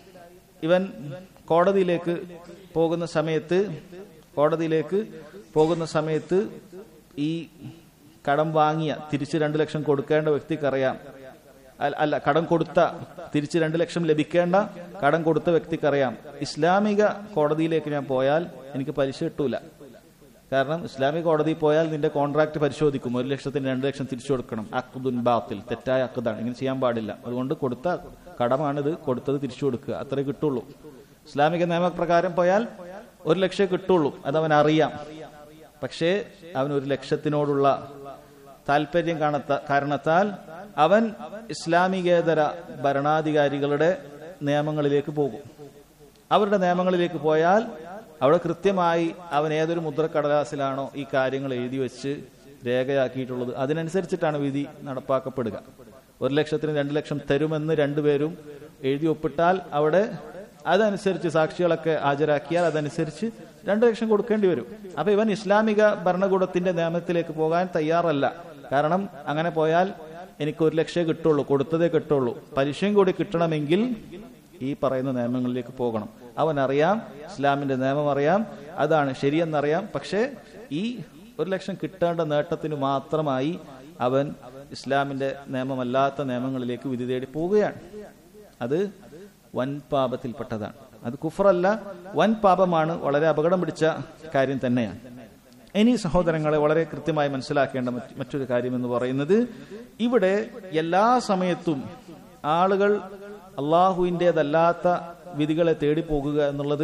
ഇവൻ കോടതിയിലേക്ക് പോകുന്ന സമയത്ത് കോടതിയിലേക്ക് പോകുന്ന സമയത്ത് ഈ കടം വാങ്ങിയ തിരിച്ച് രണ്ടു ലക്ഷം കൊടുക്കേണ്ട വ്യക്തിക്കറിയാം അല്ല കടം കൊടുത്ത തിരിച്ച് രണ്ടു ലക്ഷം ലഭിക്കേണ്ട കടം കൊടുത്ത വ്യക്തിക്കറിയാം ഇസ്ലാമിക കോടതിയിലേക്ക് ഞാൻ പോയാൽ എനിക്ക് പലിശ കിട്ടൂല കാരണം ഇസ്ലാമിക കോടതിയിൽ പോയാൽ നിന്റെ കോൺട്രാക്ട് പരിശോധിക്കും ഒരു ലക്ഷത്തിന് രണ്ട് ലക്ഷം തിരിച്ചു കൊടുക്കണം അക്കുദുൻ ബാത്തിൽ തെറ്റായ അക്കുതാണ് ഇങ്ങനെ ചെയ്യാൻ പാടില്ല അതുകൊണ്ട് കൊടുത്ത കടമാണിത് കൊടുത്തത് തിരിച്ചു കൊടുക്കുക അത്രേ കിട്ടുള്ളൂ ഇസ്ലാമിക നിയമപ്രകാരം പോയാൽ ഒരു ലക്ഷം കിട്ടുള്ളൂ അത് അവൻ അറിയാം പക്ഷേ അവൻ ഒരു ലക്ഷത്തിനോടുള്ള താല്പര്യം കാണത്ത കാരണത്താൽ അവൻ ഇസ്ലാമികേതര ഭരണാധികാരികളുടെ നിയമങ്ങളിലേക്ക് പോകും അവരുടെ നിയമങ്ങളിലേക്ക് പോയാൽ അവിടെ കൃത്യമായി അവൻ ഏതൊരു മുദ്രക്കടലാസിലാണോ ഈ കാര്യങ്ങൾ എഴുതി വെച്ച് രേഖയാക്കിയിട്ടുള്ളത് അതിനനുസരിച്ചിട്ടാണ് വിധി നടപ്പാക്കപ്പെടുക ഒരു ലക്ഷത്തിന് രണ്ട് ലക്ഷം തരുമെന്ന് രണ്ടുപേരും എഴുതി ഒപ്പിട്ടാൽ അവിടെ അതനുസരിച്ച് സാക്ഷികളൊക്കെ ഹാജരാക്കിയാൽ അതനുസരിച്ച് രണ്ടു ലക്ഷം കൊടുക്കേണ്ടി വരും അപ്പൊ ഇവൻ ഇസ്ലാമിക ഭരണകൂടത്തിന്റെ നിയമത്തിലേക്ക് പോകാൻ തയ്യാറല്ല കാരണം അങ്ങനെ പോയാൽ എനിക്ക് ഒരു ലക്ഷമേ കിട്ടുള്ളൂ കൊടുത്തതേ കിട്ടുള്ളൂ പലിശയും കൂടി കിട്ടണമെങ്കിൽ ഈ പറയുന്ന നിയമങ്ങളിലേക്ക് പോകണം അവൻ അറിയാം ഇസ്ലാമിന്റെ നിയമം അറിയാം അതാണ് ശരിയെന്നറിയാം പക്ഷേ ഈ ഒരു ലക്ഷം കിട്ടേണ്ട നേട്ടത്തിന് മാത്രമായി അവൻ ഇസ്ലാമിന്റെ നിയമമല്ലാത്ത നിയമങ്ങളിലേക്ക് വിധി തേടി പോവുകയാണ് അത് വൻ പാപത്തിൽപ്പെട്ടതാണ് അത് കുഫറല്ല വൻ പാപമാണ് വളരെ അപകടം പിടിച്ച കാര്യം തന്നെയാണ് ഇനി സഹോദരങ്ങളെ വളരെ കൃത്യമായി മനസ്സിലാക്കേണ്ട മറ്റൊരു കാര്യം എന്ന് പറയുന്നത് ഇവിടെ എല്ലാ സമയത്തും ആളുകൾ അള്ളാഹുവിൻ്റെതല്ലാത്ത വിധികളെ തേടി പോകുക എന്നുള്ളത്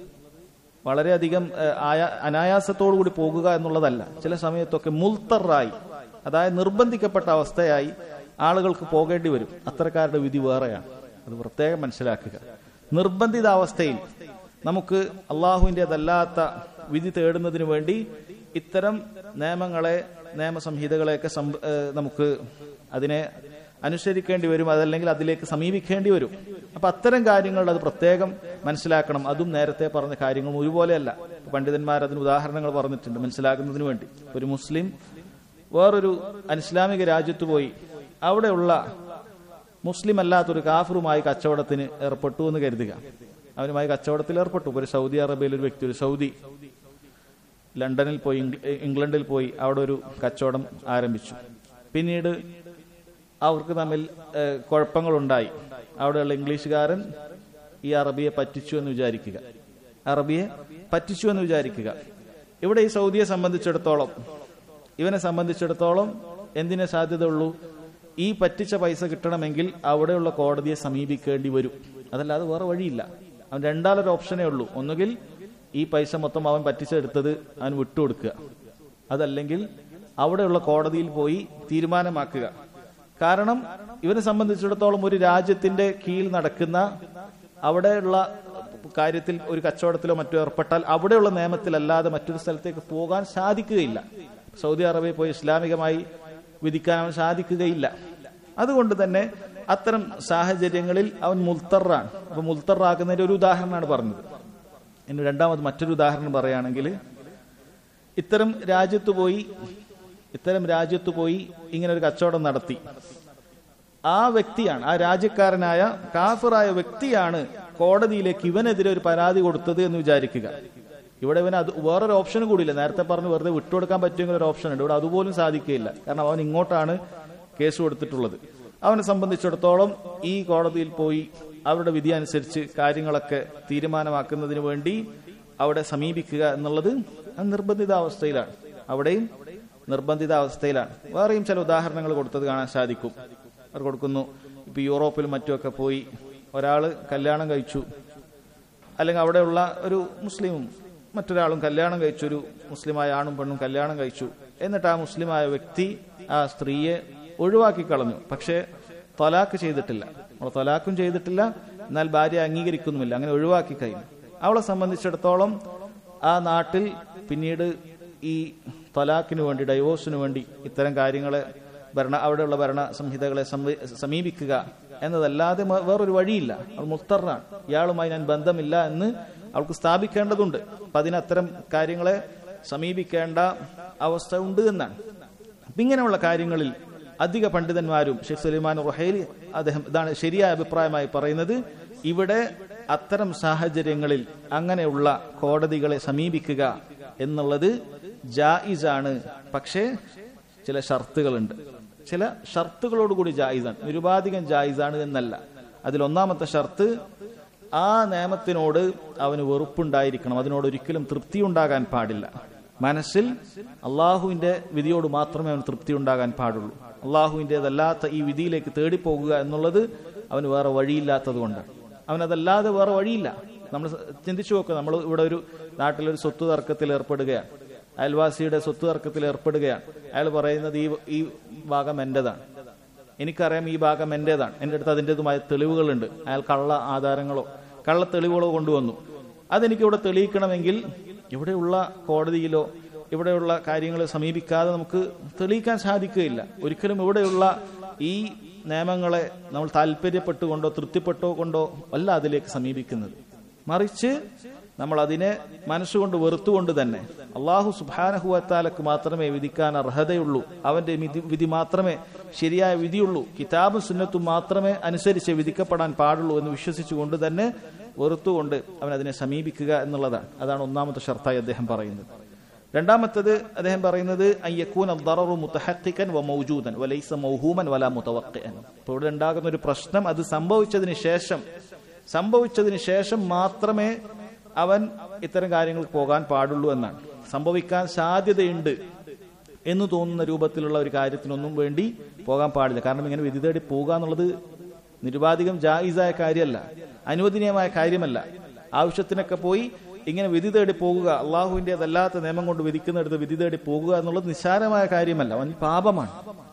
വളരെയധികം അനായാസത്തോടു കൂടി പോകുക എന്നുള്ളതല്ല ചില സമയത്തൊക്കെ മുൽത്തറായി അതായത് നിർബന്ധിക്കപ്പെട്ട അവസ്ഥയായി ആളുകൾക്ക് പോകേണ്ടി വരും അത്തരക്കാരുടെ വിധി വേറെയാണ് അത് പ്രത്യേകം മനസ്സിലാക്കുക നിർബന്ധിതാവസ്ഥയിൽ നമുക്ക് അള്ളാഹുവിൻ്റെതല്ലാത്ത വിധി തേടുന്നതിന് വേണ്ടി ഇത്തരം നിയമങ്ങളെ നിയമസംഹിതകളെയൊക്കെ നമുക്ക് അതിനെ അനുസരിക്കേണ്ടി വരും അതല്ലെങ്കിൽ അതിലേക്ക് സമീപിക്കേണ്ടി വരും അപ്പൊ അത്തരം കാര്യങ്ങൾ അത് പ്രത്യേകം മനസ്സിലാക്കണം അതും നേരത്തെ പറഞ്ഞ കാര്യങ്ങളും ഒരുപോലെയല്ല പണ്ഡിതന്മാർ അതിന് ഉദാഹരണങ്ങൾ പറഞ്ഞിട്ടുണ്ട് മനസ്സിലാക്കുന്നതിന് വേണ്ടി ഒരു മുസ്ലിം വേറൊരു അനിസ്ലാമിക രാജ്യത്ത് പോയി അവിടെയുള്ള മുസ്ലിം അല്ലാത്തൊരു കാഫറുമായി കച്ചവടത്തിന് ഏർപ്പെട്ടു എന്ന് കരുതുക അവനുമായി കച്ചവടത്തിൽ ഏർപ്പെട്ടു ഒരു സൗദി അറേബ്യയിൽ ഒരു വ്യക്തി ഒരു സൗദി ലണ്ടനിൽ പോയി ഇംഗ്ല- ഇംഗ്ലണ്ടിൽ പോയി അവിടെ ഒരു കച്ചവടം ആരംഭിച്ചു പിന്നീട് അവർക്ക് തമ്മിൽ ഏഹ്, കുഴപ്പങ്ങളുണ്ടായി അവിടെയുള്ള ഇംഗ്ലീഷുകാരൻ ഈ അറബിയെ പറ്റിച്ചു എന്ന് വിചാരിക്കുക അറബിയെ പറ്റിച്ചു എന്ന് വിചാരിക്കുക ഇവിടെ ഈ സൗദിയെ സംബന്ധിച്ചിടത്തോളം ഇവനെ സംബന്ധിച്ചിടത്തോളം എന്തിനെ സാധ്യതയുള്ളൂ ഈ പറ്റിച്ച പൈസ കിട്ടണമെങ്കിൽ അവിടെയുള്ള കോടതിയെ സമീപിക്കേണ്ടി വരും അതല്ലാതെ വേറെ വഴിയില്ല അവൻ രണ്ടാലൊരു ഓപ്ഷനേ ഉള്ളൂ ഒന്നുകിൽ ഈ പൈസ മൊത്തം അവൻ പറ്റിച്ചെടുത്തത് അവൻ വിട്ടുകൊടുക്കുക അതല്ലെങ്കിൽ അവിടെയുള്ള കോടതിയിൽ പോയി തീരുമാനമാക്കുക കാരണം ഇവനെ സംബന്ധിച്ചിടത്തോളം ഒരു രാജ്യത്തിന്റെ കീഴിൽ നടക്കുന്ന അവിടെയുള്ള കാര്യത്തിൽ ഒരു കച്ചവടത്തിലോ മറ്റോ ഏർപ്പെട്ടാൽ അവിടെയുള്ള നിയമത്തിലല്ലാതെ മറ്റൊരു സ്ഥലത്തേക്ക് പോകാൻ സാധിക്കുകയില്ല സൗദി അറേബ്യ പോയി ഇസ്ലാമികമായി വിധിക്കാൻ അവൻ സാധിക്കുകയില്ല അതുകൊണ്ട് തന്നെ അത്തരം സാഹചര്യങ്ങളിൽ അവൻ മുൽത്തറാണ് അപ്പൊ മുൽത്തറാക്കുന്നതിന്റെ ഒരു ഉദാഹരണമാണ് പറഞ്ഞത് ഇനി രണ്ടാമത് മറ്റൊരു ഉദാഹരണം പറയുകയാണെങ്കിൽ ഇത്തരം രാജ്യത്ത് പോയി ഇത്തരം രാജ്യത്ത് പോയി ഇങ്ങനെ ഒരു കച്ചവടം നടത്തി ആ വ്യക്തിയാണ് ആ രാജ്യക്കാരനായ കാഫിറായ വ്യക്തിയാണ് കോടതിയിലേക്ക് ഇവനെതിരെ ഒരു പരാതി കൊടുത്തത് എന്ന് വിചാരിക്കുക ഇവിടെ ഇവന് അത് വേറൊരു ഓപ്ഷൻ കൂടിയില്ല നേരത്തെ പറഞ്ഞു വെറുതെ വിട്ടുകൊടുക്കാൻ പറ്റുമെങ്കിൽ ഒരു ഓപ്ഷൻ ഉണ്ട് ഇവിടെ അതുപോലും സാധിക്കുകയില്ല കാരണം അവൻ ഇങ്ങോട്ടാണ് കേസ് കൊടുത്തിട്ടുള്ളത് അവനെ സംബന്ധിച്ചിടത്തോളം ഈ കോടതിയിൽ പോയി അവരുടെ വിധി അനുസരിച്ച് കാര്യങ്ങളൊക്കെ തീരുമാനമാക്കുന്നതിന് വേണ്ടി അവിടെ സമീപിക്കുക എന്നുള്ളത് അത് നിർബന്ധിതാവസ്ഥയിലാണ് അവിടെയും നിർബന്ധിതാവസ്ഥയിലാണ് വേറെയും ചില ഉദാഹരണങ്ങൾ കൊടുത്തത് കാണാൻ സാധിക്കും അവർ കൊടുക്കുന്നു ഇപ്പൊ യൂറോപ്പിലും മറ്റുമൊക്കെ പോയി ഒരാള് കല്യാണം കഴിച്ചു അല്ലെങ്കിൽ അവിടെയുള്ള ഒരു മുസ്ലിമും മറ്റൊരാളും കല്യാണം കഴിച്ചു ഒരു മുസ്ലിമായ ആണും പെണ്ണും കല്യാണം കഴിച്ചു എന്നിട്ട് ആ മുസ്ലിമായ വ്യക്തി ആ സ്ത്രീയെ ഒഴിവാക്കി കളഞ്ഞു പക്ഷേ തൊലാക്ക് ചെയ്തിട്ടില്ല അവൾ തൊലാക്കും ചെയ്തിട്ടില്ല എന്നാൽ ഭാര്യ അംഗീകരിക്കുന്നുമില്ല അങ്ങനെ ഒഴിവാക്കി കഴിഞ്ഞു അവളെ സംബന്ധിച്ചിടത്തോളം ആ നാട്ടിൽ പിന്നീട് ഈ തൊലാക്കിന് വേണ്ടി ഡൈവോഴ്സിന് വേണ്ടി ഇത്തരം കാര്യങ്ങളെ ഭരണ അവിടെയുള്ള ഭരണ സംഹിതകളെ സമീ- സമീപിക്കുക എന്നതല്ലാതെ മ- വേറൊരു വഴിയില്ല അവൾ മുത്തറാണ് ഇയാളുമായി ഞാൻ ബന്ധമില്ല എന്ന് അവൾക്ക് സ്ഥാപിക്കേണ്ടതുണ്ട് അപ്പൊ അതിന് അത്തരം കാര്യങ്ങളെ സമീപിക്കേണ്ട അവസ്ഥ ഉണ്ട് എന്നാണ് അപ്പൊ ഇങ്ങനെയുള്ള കാര്യങ്ങളിൽ അധിക പണ്ഡിതന്മാരും ഷെയ്ഖ് സുലൈമാൻ റുഹൈലി അദ്ദേഹം ഇതാണ് ശരിയായ അഭിപ്രായമായി പറയുന്നത് ഇവിടെ അത്തരം സാഹചര്യങ്ങളിൽ അങ്ങനെയുള്ള കോടതികളെ സമീപിക്കുക എന്നുള്ളത് ജായിസാണ് പക്ഷേ ചില ഷർത്തുകളുണ്ട് ചില ഷർത്തുകളോടുകൂടി ജായിസാണ് നിരുപാധികം ജായിസാണ് എന്നല്ല അതിൽ ഒന്നാമത്തെ ഷർത്ത് ആ നിയമത്തിനോട് അവന് വെറുപ്പുണ്ടായിരിക്കണം അതിനോട് ഒരിക്കലും തൃപ്തി ഉണ്ടാകാൻ പാടില്ല മനസ്സിൽ അള്ളാഹുവിന്റെ വിധിയോട് മാത്രമേ അവന് തൃപ്തി ഉണ്ടാകാൻ പാടുള്ളൂ അള്ളാഹുവിൻ്റെതല്ലാത്ത ഈ വിധിയിലേക്ക് തേടിപ്പോകുക എന്നുള്ളത് അവന് വേറെ വഴിയില്ലാത്തത് കൊണ്ടാണ് അവനതല്ലാതെ വേറെ വഴിയില്ല നമ്മൾ ചിന്തിച്ചു നോക്കുക നമ്മൾ ഇവിടെ ഒരു നാട്ടിലൊരു സ്വത്ത് തർക്കത്തിൽ ഏർപ്പെടുകയാണ് അയൽവാസിയുടെ സ്വത്ത് തർക്കത്തിൽ ഏർപ്പെടുകയാണ് അയാൾ പറയുന്നത് ഈ ഈ ഭാഗം എന്റേതാണ് എനിക്കറിയാം ഈ ഭാഗം എന്റേതാണ് എൻ്റെ അടുത്ത് അതിൻ്റെതുമായ തെളിവുകളുണ്ട് അയാൾ കള്ള ആധാരങ്ങളോ കള്ള തെളിവുകളോ കൊണ്ടുവന്നു അതെനിക്ക് ഇവിടെ തെളിയിക്കണമെങ്കിൽ ഇവിടെയുള്ള കോടതിയിലോ ഇവിടെയുള്ള കാര്യങ്ങളെ സമീപിക്കാതെ നമുക്ക് തെളിയിക്കാൻ സാധിക്കുകയില്ല ഒരിക്കലും ഇവിടെയുള്ള ഈ നിയമങ്ങളെ നമ്മൾ താല്പര്യപ്പെട്ടുകൊണ്ടോ തൃപ്തിപ്പെട്ടോ കൊണ്ടോ അല്ല അതിലേക്ക് സമീപിക്കുന്നത് മറിച്ച് നമ്മൾ അതിനെ മനസ്സുകൊണ്ട് വെറുത്തുകൊണ്ട് തന്നെ അള്ളാഹു സുബാനഹുവത്താലക്ക് മാത്രമേ വിധിക്കാൻ അർഹതയുള്ളൂ അവന്റെ വിധി- വിധി മാത്രമേ ശരിയായ വിധിയുള്ളൂ കിതാബും സുന്നത്തും മാത്രമേ അനുസരിച്ച് വിധിക്കപ്പെടാൻ പാടുള്ളൂ എന്ന് വിശ്വസിച്ചുകൊണ്ട് തന്നെ വെറുത്തുകൊണ്ട് അവൻ അതിനെ സമീപിക്കുക എന്നുള്ളതാണ് അതാണ് ഒന്നാമത്തെ ഷർത്തായി അദ്ദേഹം പറയുന്നത് രണ്ടാമത്തത് അദ്ദേഹം പറയുന്നത് അയ്യക്കൂൻ അദ്ദററു മുത്തഹഖിഖൻ വ മൗജൂദൻ വലൈസ മൗഹൂമൻ വല മുതവഖിഅൻ അപ്പോൾ ഇവിടെ ഉണ്ടാകുന്ന ഒരു പ്രശ്നം അത് സംഭവിച്ചതിന് ശേഷം സംഭവിച്ചതിന് ശേഷം മാത്രമേ അവൻ ഇത്തരം കാര്യങ്ങൾക്ക് പോകാൻ പാടുള്ളൂ എന്നാണ് സംഭവിക്കാൻ സാധ്യതയുണ്ട് എന്ന് തോന്നുന്ന രൂപത്തിലുള്ള ഒരു കാര്യത്തിനൊന്നും വേണ്ടി പോകാൻ പാടില്ല കാരണം ഇങ്ങനെ വിധി തേടി പോകുക എന്നുള്ളത് നിരുപാധികം ജായിസായ കാര്യമല്ല അനുവദനീയമായ കാര്യമല്ല ആവശ്യത്തിനൊക്കെ പോയി ഇങ്ങനെ വിധി തേടി പോകുക അള്ളാഹുവിന്റെ അതല്ലാത്ത നിയമം കൊണ്ട് വിധിക്കുന്നിടത്ത് വിധി തേടി പോകുക എന്നുള്ളത് നിസ്സാരമായ കാര്യമല്ല വൻ പാപമാണ്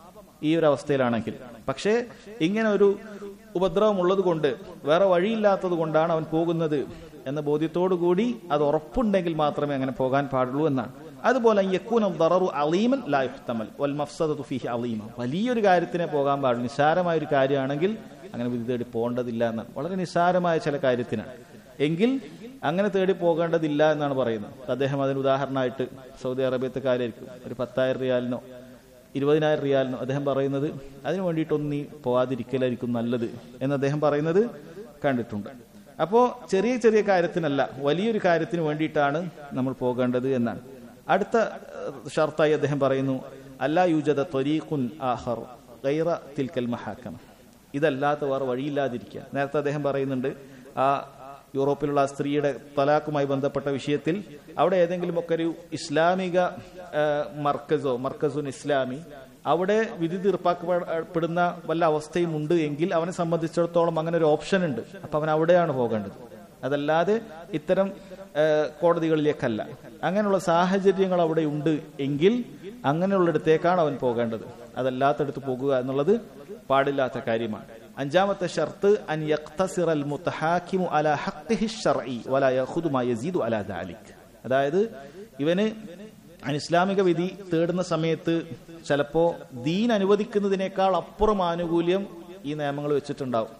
ഈ ഒരു അവസ്ഥയിലാണെങ്കിൽ പക്ഷേ ഇങ്ങനെ ഒരു ഉപദ്രവം ഉള്ളത് കൊണ്ട് വേറെ വഴിയില്ലാത്തത് കൊണ്ടാണ് അവൻ പോകുന്നത് എന്ന ബോധ്യത്തോടു കൂടി അത് ഉറപ്പുണ്ടെങ്കിൽ മാത്രമേ അങ്ങനെ പോകാൻ പാടുള്ളൂ എന്നാണ് അതുപോലെ യക്കൂന ദററു അലീമൻ ലാ യുഹ്തമൽ വൽ മഫ്സദതു ഫീഹി അലീമ വലിയൊരു കാര്യത്തിനെ പോകാൻ പാടുള്ളൂ നിസ്സാരമായ ഒരു കാര്യമാണെങ്കിൽ അങ്ങനെ വിധി തേടി പോകേണ്ടതില്ല എന്നാണ് വളരെ നിസ്സാരമായ ചില കാര്യത്തിനാണ് എങ്കിൽ അങ്ങനെ തേടി പോകേണ്ടതില്ല എന്നാണ് പറയുന്നത് അദ്ദേഹം അതിന് ഉദാഹരണമായിട്ട് സൗദി അറേബ്യത്തെ കാര്യമായിരിക്കും ഒരു പത്തായിരം റിയാലിനോ ഇരുപതിനായിരം റിയാലിനോ അദ്ദേഹം പറയുന്നത് അതിനു വേണ്ടിയിട്ടൊന്നും നീ പോവാതിരിക്കലായിരിക്കും നല്ലത് എന്ന് അദ്ദേഹം പറയുന്നത് കണ്ടിട്ടുണ്ട് അപ്പോ ചെറിയ ചെറിയ കാര്യത്തിനല്ല വലിയൊരു കാര്യത്തിന് വേണ്ടിയിട്ടാണ് നമ്മൾ പോകേണ്ടത് എന്നാണ് അടുത്ത ഏഹ്, ഷർത്തായി അദ്ദേഹം പറയുന്നു അല്ലാ യൂജദ ത്വരീഖുൻ ആഹർ ഗൈറ തിൽക്കൽ മഹാക്കം ഇതല്ലാത്ത വേറെ വഴിയില്ലാതിരിക്കുക നേരത്തെ അദ്ദേഹം പറയുന്നുണ്ട് ആ യൂറോപ്പിലുള്ള ആ സ്ത്രീയുടെ തലാഖുമായി ബന്ധപ്പെട്ട വിഷയത്തിൽ അവിടെ ഏതെങ്കിലും ഒക്കെ ഒരു ഇസ്ലാമിക ആ, മർക്കസോ മർക്കസുൻ ഇസ്ലാമി അവിടെ വിധി തീർപ്പാക്കപ്പെടുന്ന വല്ല അവസ്ഥയും ഉണ്ട് എങ്കിൽ അവനെ സംബന്ധിച്ചിടത്തോളം അങ്ങനെ ഒരു ഓപ്ഷൻ ഉണ്ട് അപ്പൊ അവൻ അവിടെയാണ് പോകേണ്ടത് അതല്ലാതെ ഇത്തരം ആ, കോടതികളിലേക്കല്ല അങ്ങനെയുള്ള സാഹചര്യങ്ങൾ അവിടെ ഉണ്ട് എങ്കിൽ അങ്ങനെയുള്ളിടത്തേക്കാണ് അവൻ പോകേണ്ടത് അതല്ലാത്തടത്ത് പോകുക എന്നുള്ളത് പാടില്ലാത്ത കാര്യമാണ് അഞ്ചാമത്തെ ഷർത്ത് അൻ യഖ്തസിറ അൽ മുതഹാക്കിമു അലാ ഹഖ്ഖിഹി ശർഈ വലാ യഖുദു മാ യസീദു അലാ ദാലിക് അതായത് ഇവന് അനിസ്ലാമിക വിധി തേടുന്ന സമയത്ത് ചിലപ്പോ ദീൻ അനുവദിക്കുന്നതിനേക്കാൾ അപ്പുറം ആനുകൂല്യം ഈ നിയമങ്ങൾ വെച്ചിട്ടുണ്ടാവും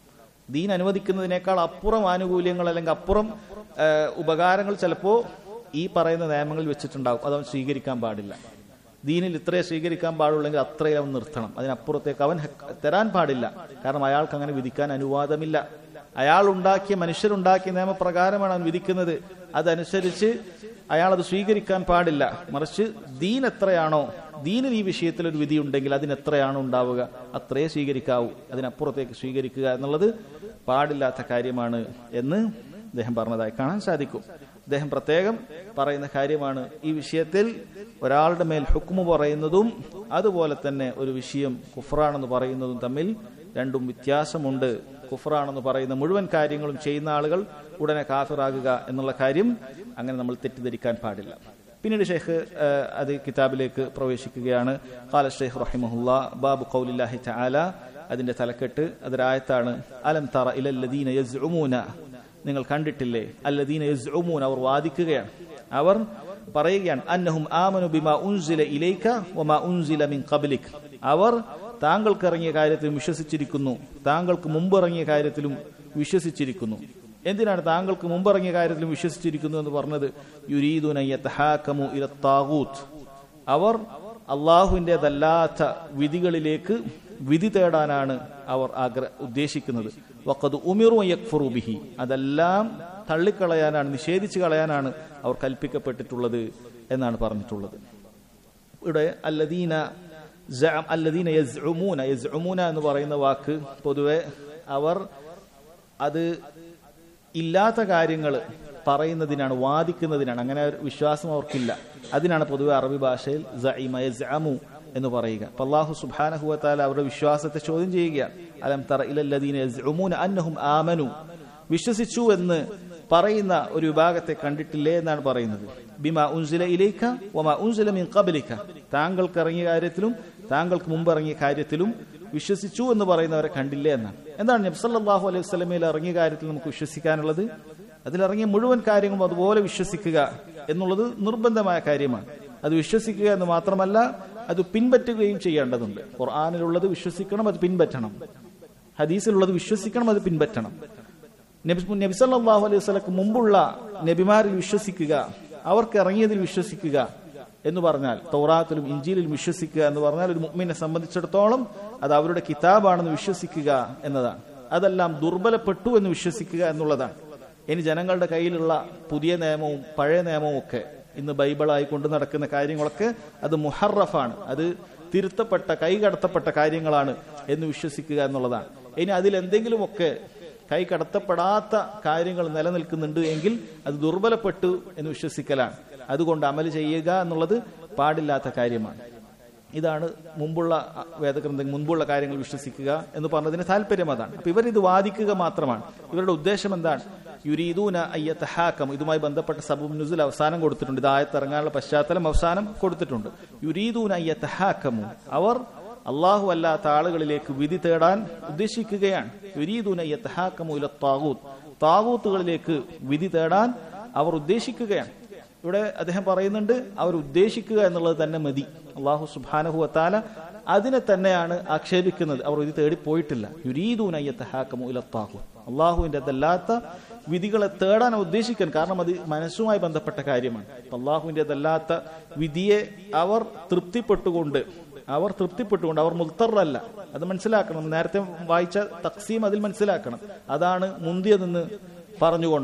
ദീൻ അനുവദിക്കുന്നതിനേക്കാൾ അപ്പുറം ആനുകൂല്യങ്ങൾ അല്ലെങ്കിൽ അപ്പുറം ആ, ഉപകാരങ്ങൾ ചിലപ്പോ ഈ പറയുന്ന നിയമങ്ങളിൽ വെച്ചിട്ടുണ്ടാവും അതവൻ സ്വീകരിക്കാൻ പാടില്ല ദീനിൽ ഇത്രേ സ്വീകരിക്കാൻ പാടുള്ളെങ്കിൽ അത്രയും അവൻ നിർത്തണം അതിനപ്പുറത്തേക്ക് അവൻ ഹക്ക് തരാൻ പാടില്ല കാരണം അയാൾക്ക് അങ്ങനെ വിധിക്കാൻ അനുവാദമില്ല അയാൾ ഉണ്ടാക്കിയ മനുഷ്യരുണ്ടാക്കിയ നിയമപ്രകാരമാണ് അവൻ വിധിക്കുന്നത് അതനുസരിച്ച് അയാൾ അത് സ്വീകരിക്കാൻ പാടില്ല മറിച്ച് ദീൻ എത്രയാണോ ദീനിൽ ഈ വിഷയത്തിൽ ഒരു വിധി ഉണ്ടെങ്കിൽ അതിന് എത്രയാണോ ഉണ്ടാവുക അത്രേ സ്വീകരിക്കാവൂ അതിനപ്പുറത്തേക്ക് സ്വീകരിക്കുക എന്നുള്ളത് പാടില്ലാത്ത കാര്യമാണ് എന്ന് അദ്ദേഹം പറഞ്ഞതായി കാണാൻ സാധിക്കും അദ്ദേഹം പ്രത്യേകം പറയുന്ന കാര്യമാണ് ഈ വിഷയത്തിൽ ഒരാളുടെ മേൽ ഹുക്കുമ് പറയുന്നതും അതുപോലെ തന്നെ ഒരു വിഷയം കുഫറാണെന്ന് പറയുന്നതും തമ്മിൽ രണ്ടും വ്യത്യാസമുണ്ട് കുഫറാണെന്ന് പറയുന്ന മുഴുവൻ കാര്യങ്ങളും ചെയ്യുന്ന ആളുകൾ ഉടനെ കാഫിറാകുക എന്നുള്ള കാര്യം അങ്ങനെ നമ്മൾ തെറ്റിദ്ധരിക്കാൻ പാടില്ല പിന്നീട് ഷെയ്ഖ് ആ, അത് കിതാബിലേക്ക് പ്രവേശിക്കുകയാണ് ഖാല ഷെയ്ഖ് റഹിമഹുല്ല ബാബു ഖൗലില്ലാഹി തആല അതിന്റെ തലക്കെട്ട് അതൊരായത്താണ് അലം തറ ഇലല്ലദീന യസ്ഉമൂന നിങ്ങൾ കണ്ടിട്ടില്ലേ അല്ലദീന യസ്ഉമൂന അവർ വാദിക്കുകയാണ് അവർ പറയുകയാണ് അന്നഹും ആമനു ബിമാ ഉൻസില ഇലൈക വമാ ഉൻസില മിൻ ഖബ്ലിക് അവർ താങ്കൾക്ക് ഇറങ്ങിയ കാര്യത്തിലും വിശ്വസിച്ചിരിക്കുന്നു താങ്കൾക്ക് മുമ്പ് ഇറങ്ങിയ കാര്യത്തിലും വിശ്വസിച്ചിരിക്കുന്നു എന്തിനാണ് താങ്കൾക്ക് മുമ്പ് ഇറങ്ങിയ കാര്യത്തിലും വിശ്വസിച്ചിരിക്കുന്നു എന്ന് പറഞ്ഞത് യുരീദുന യതഹാകമു ഇല താഗൂത്ത് അവർ അള്ളാഹുവിൻ്റെതല്ലാത്ത വിധികളിലേക്ക് വിധി തേടാനാണ് അവർ ആഗ്ര ഉദ്ദേശിക്കുന്നത് വക്കത് ഉമിറു യക്ഫുറു ബിഹി അതെല്ലാം തള്ളിക്കളയാനാണ് നിഷേധിച്ചു കളയാനാണ് അവർ കൽപ്പിക്കപ്പെട്ടിട്ടുള്ളത് എന്നാണ് പറഞ്ഞിട്ടുള്ളത് ഇവിടെ അല്ലദീന സഅം- അല്ലദീന യസ്ഉമൂന യസ്ഉമൂന എന്ന് പറയുന്ന വാക്ക് പൊതുവെ അവർ അത് ഇല്ലാത്ത കാര്യങ്ങൾ പറയുന്നതിനാണ് വാദിക്കുന്നതിനാണ് അങ്ങനെ ഒരു വിശ്വാസം അവർക്കില്ല അതിനാണ് പൊതുവെ അറബി ഭാഷയിൽ സഇമ യസ്അമു എന്ന് പറയുക അപ്പൊ അള്ളാഹു സുബ്ഹാനഹു വതആല അവരുടെ വിശ്വാസത്തെ ചോദ്യം ചെയ്യുകയാണ് അലം തറ ഇലല്ലദീന യസ്ഉമൂന അന്നഹും ആമനു വിശ്വസിച്ചു എന്ന് പറയുന്ന ഒരു വിഭാഗത്തെ കണ്ടിട്ടില്ലേ എന്നാണ് പറയുന്നത് ബിമ ഉൻസില ഇലൈക വമ ഉൻസില മിൻ ഖബ്ലിക താങ്കൾക്ക് ഇറങ്ങിയ കാര്യത്തിലും താങ്കൾക്ക് മുമ്പ് ഇറങ്ങിയ കാര്യത്തിലും വിശ്വസിച്ചു എന്ന് പറയുന്നവരെ കണ്ടില്ലേ എന്നാണ് എന്താണ് നബി സല്ലല്ലാഹു അലൈഹി വസല്ലമയിൽ ഇറങ്ങിയ കാര്യത്തിൽ നമുക്ക് വിശ്വസിക്കാനുള്ളത് അതിലിറങ്ങിയ മുഴുവൻ കാര്യങ്ങളും അതുപോലെ വിശ്വസിക്കുക എന്നുള്ളത് നിർബന്ധമായ കാര്യമാണ് അത് വിശ്വസിക്കുക എന്ന് മാത്രമല്ല അത് പിൻപറ്റുകയും ചെയ്യേണ്ടതുണ്ട് ഖുർആാനിലുള്ളത് വിശ്വസിക്കണം അത് പിൻപറ്റണം ഹദീസിലുള്ളത് വിശ്വസിക്കണം അത് പിൻപറ്റണം നബി നബി സല്ലല്ലാഹു അലൈഹി വസല്ലക്ക് മുമ്പുള്ള നബിമാരിൽ വിശ്വസിക്കുക അവർക്ക് ഇറങ്ങിയതിൽ വിശ്വസിക്കുക എന്ന് പറഞ്ഞാൽ തൗറാത്തിലും ഇഞ്ചിയിലും വിശ്വസിക്കുക എന്ന് പറഞ്ഞാൽ ഒരു മുഅ്മിനെ സംബന്ധിച്ചിടത്തോളം അത് അവരുടെ കിതാബാണെന്ന് വിശ്വസിക്കുക എന്നതാണ് അതെല്ലാം ദുർബലപ്പെട്ടു എന്ന് വിശ്വസിക്കുക എന്നുള്ളതാണ് ഇനി ജനങ്ങളുടെ കയ്യിലുള്ള പുതിയ നിയമവും പഴയ നിയമവും ഒക്കെ ഇന്ന് ബൈബിളായി കൊണ്ടു നടക്കുന്ന കാര്യങ്ങളൊക്കെ അത് മുഹറഫാണ് അത് തിരുത്തപ്പെട്ട കൈകടത്തപ്പെട്ട കാര്യങ്ങളാണ് എന്ന് വിശ്വസിക്കുക എന്നുള്ളതാണ് ഇനി അതിലെന്തെങ്കിലുമൊക്കെ കൈ കടത്തപ്പെടാത്ത കാര്യങ്ങൾ നിലനിൽക്കുന്നുണ്ട് എങ്കിൽ അത് ദുർബലപ്പെട്ടു എന്ന് വിശ്വസിക്കലാണ് അതുകൊണ്ട് അമൽ ചെയ്യുക എന്നുള്ളത് പാടില്ലാത്ത കാര്യമാണ് ഇതാണ് മുമ്പുള്ള അ, വേദഗ്രന്ഥം മുൻപുള്ള കാര്യങ്ങൾ വിശ്വസിക്കുക എന്ന് പറഞ്ഞതിന് താല്പര്യം അതാണ് അപ്പൊ ഇവർ ഇത് വാദിക്കുക മാത്രമാണ് ഇവരുടെ ഉദ്ദേശം എന്താണ് യുരീദൂന അയ്യത്തഹാക്കം ഇതുമായി ബന്ധപ്പെട്ട സബും നുസുൽ അവസാനം കൊടുത്തിട്ടുണ്ട് ഇത് ആയത്തിറങ്ങാനുള്ള പശ്ചാത്തലം അവസാനം കൊടുത്തിട്ടുണ്ട് യുരീദൂന അയ്യത്തഹാക്കമു അവർ അള്ളാഹു അല്ലാത്ത ആളുകളിലേക്ക് വിധി തേടാൻ ഉദ്ദേശിക്കുകയാണ് യുരീദൂന അയ്യത്തഹാക്കമു ഇല താകൂത്ത് താകൂത്തുകളിലേക്ക് വിധി തേടാൻ അവർ ഉദ്ദേശിക്കുകയാണ് ഇവിടെ അദ്ദേഹം പറയുന്നുണ്ട് അവർ ഉദ്ദേശിക്കുക എന്നുള്ളത് തന്നെ മതി അള്ളാഹു സുബാനഹു വത്താല അതിനെ തന്നെയാണ് ആക്ഷേപിക്കുന്നത് അവർ ഇത് തേടി പോയിട്ടില്ല യുരീദൂന അയ്യത്തഹാക്കമു ഇല താകൂത്ത് അള്ളാഹുവിന്റെ അതല്ലാത്ത വിധികളെ തേടാൻ ഉദ്ദേശിക്കാൻ കാരണം അത് മനസ്സുമായി ബന്ധപ്പെട്ട കാര്യമാണ് അപ്പൊ അള്ളാഹുവിൻ്റെതല്ലാത്ത വിധിയെ അവർ തൃപ്തിപ്പെട്ടുകൊണ്ട് അവർ തൃപ്തിപ്പെട്ടുകൊണ്ട് അവർ മുൽത്തറല്ല അത് മനസ്സിലാക്കണം നേരത്തെ വായിച്ച തക്സീം അതിൽ മനസ്സിലാക്കണം അതാണ് മുന്തിയതെന്ന് പറഞ്ഞുകൊണ്ടോ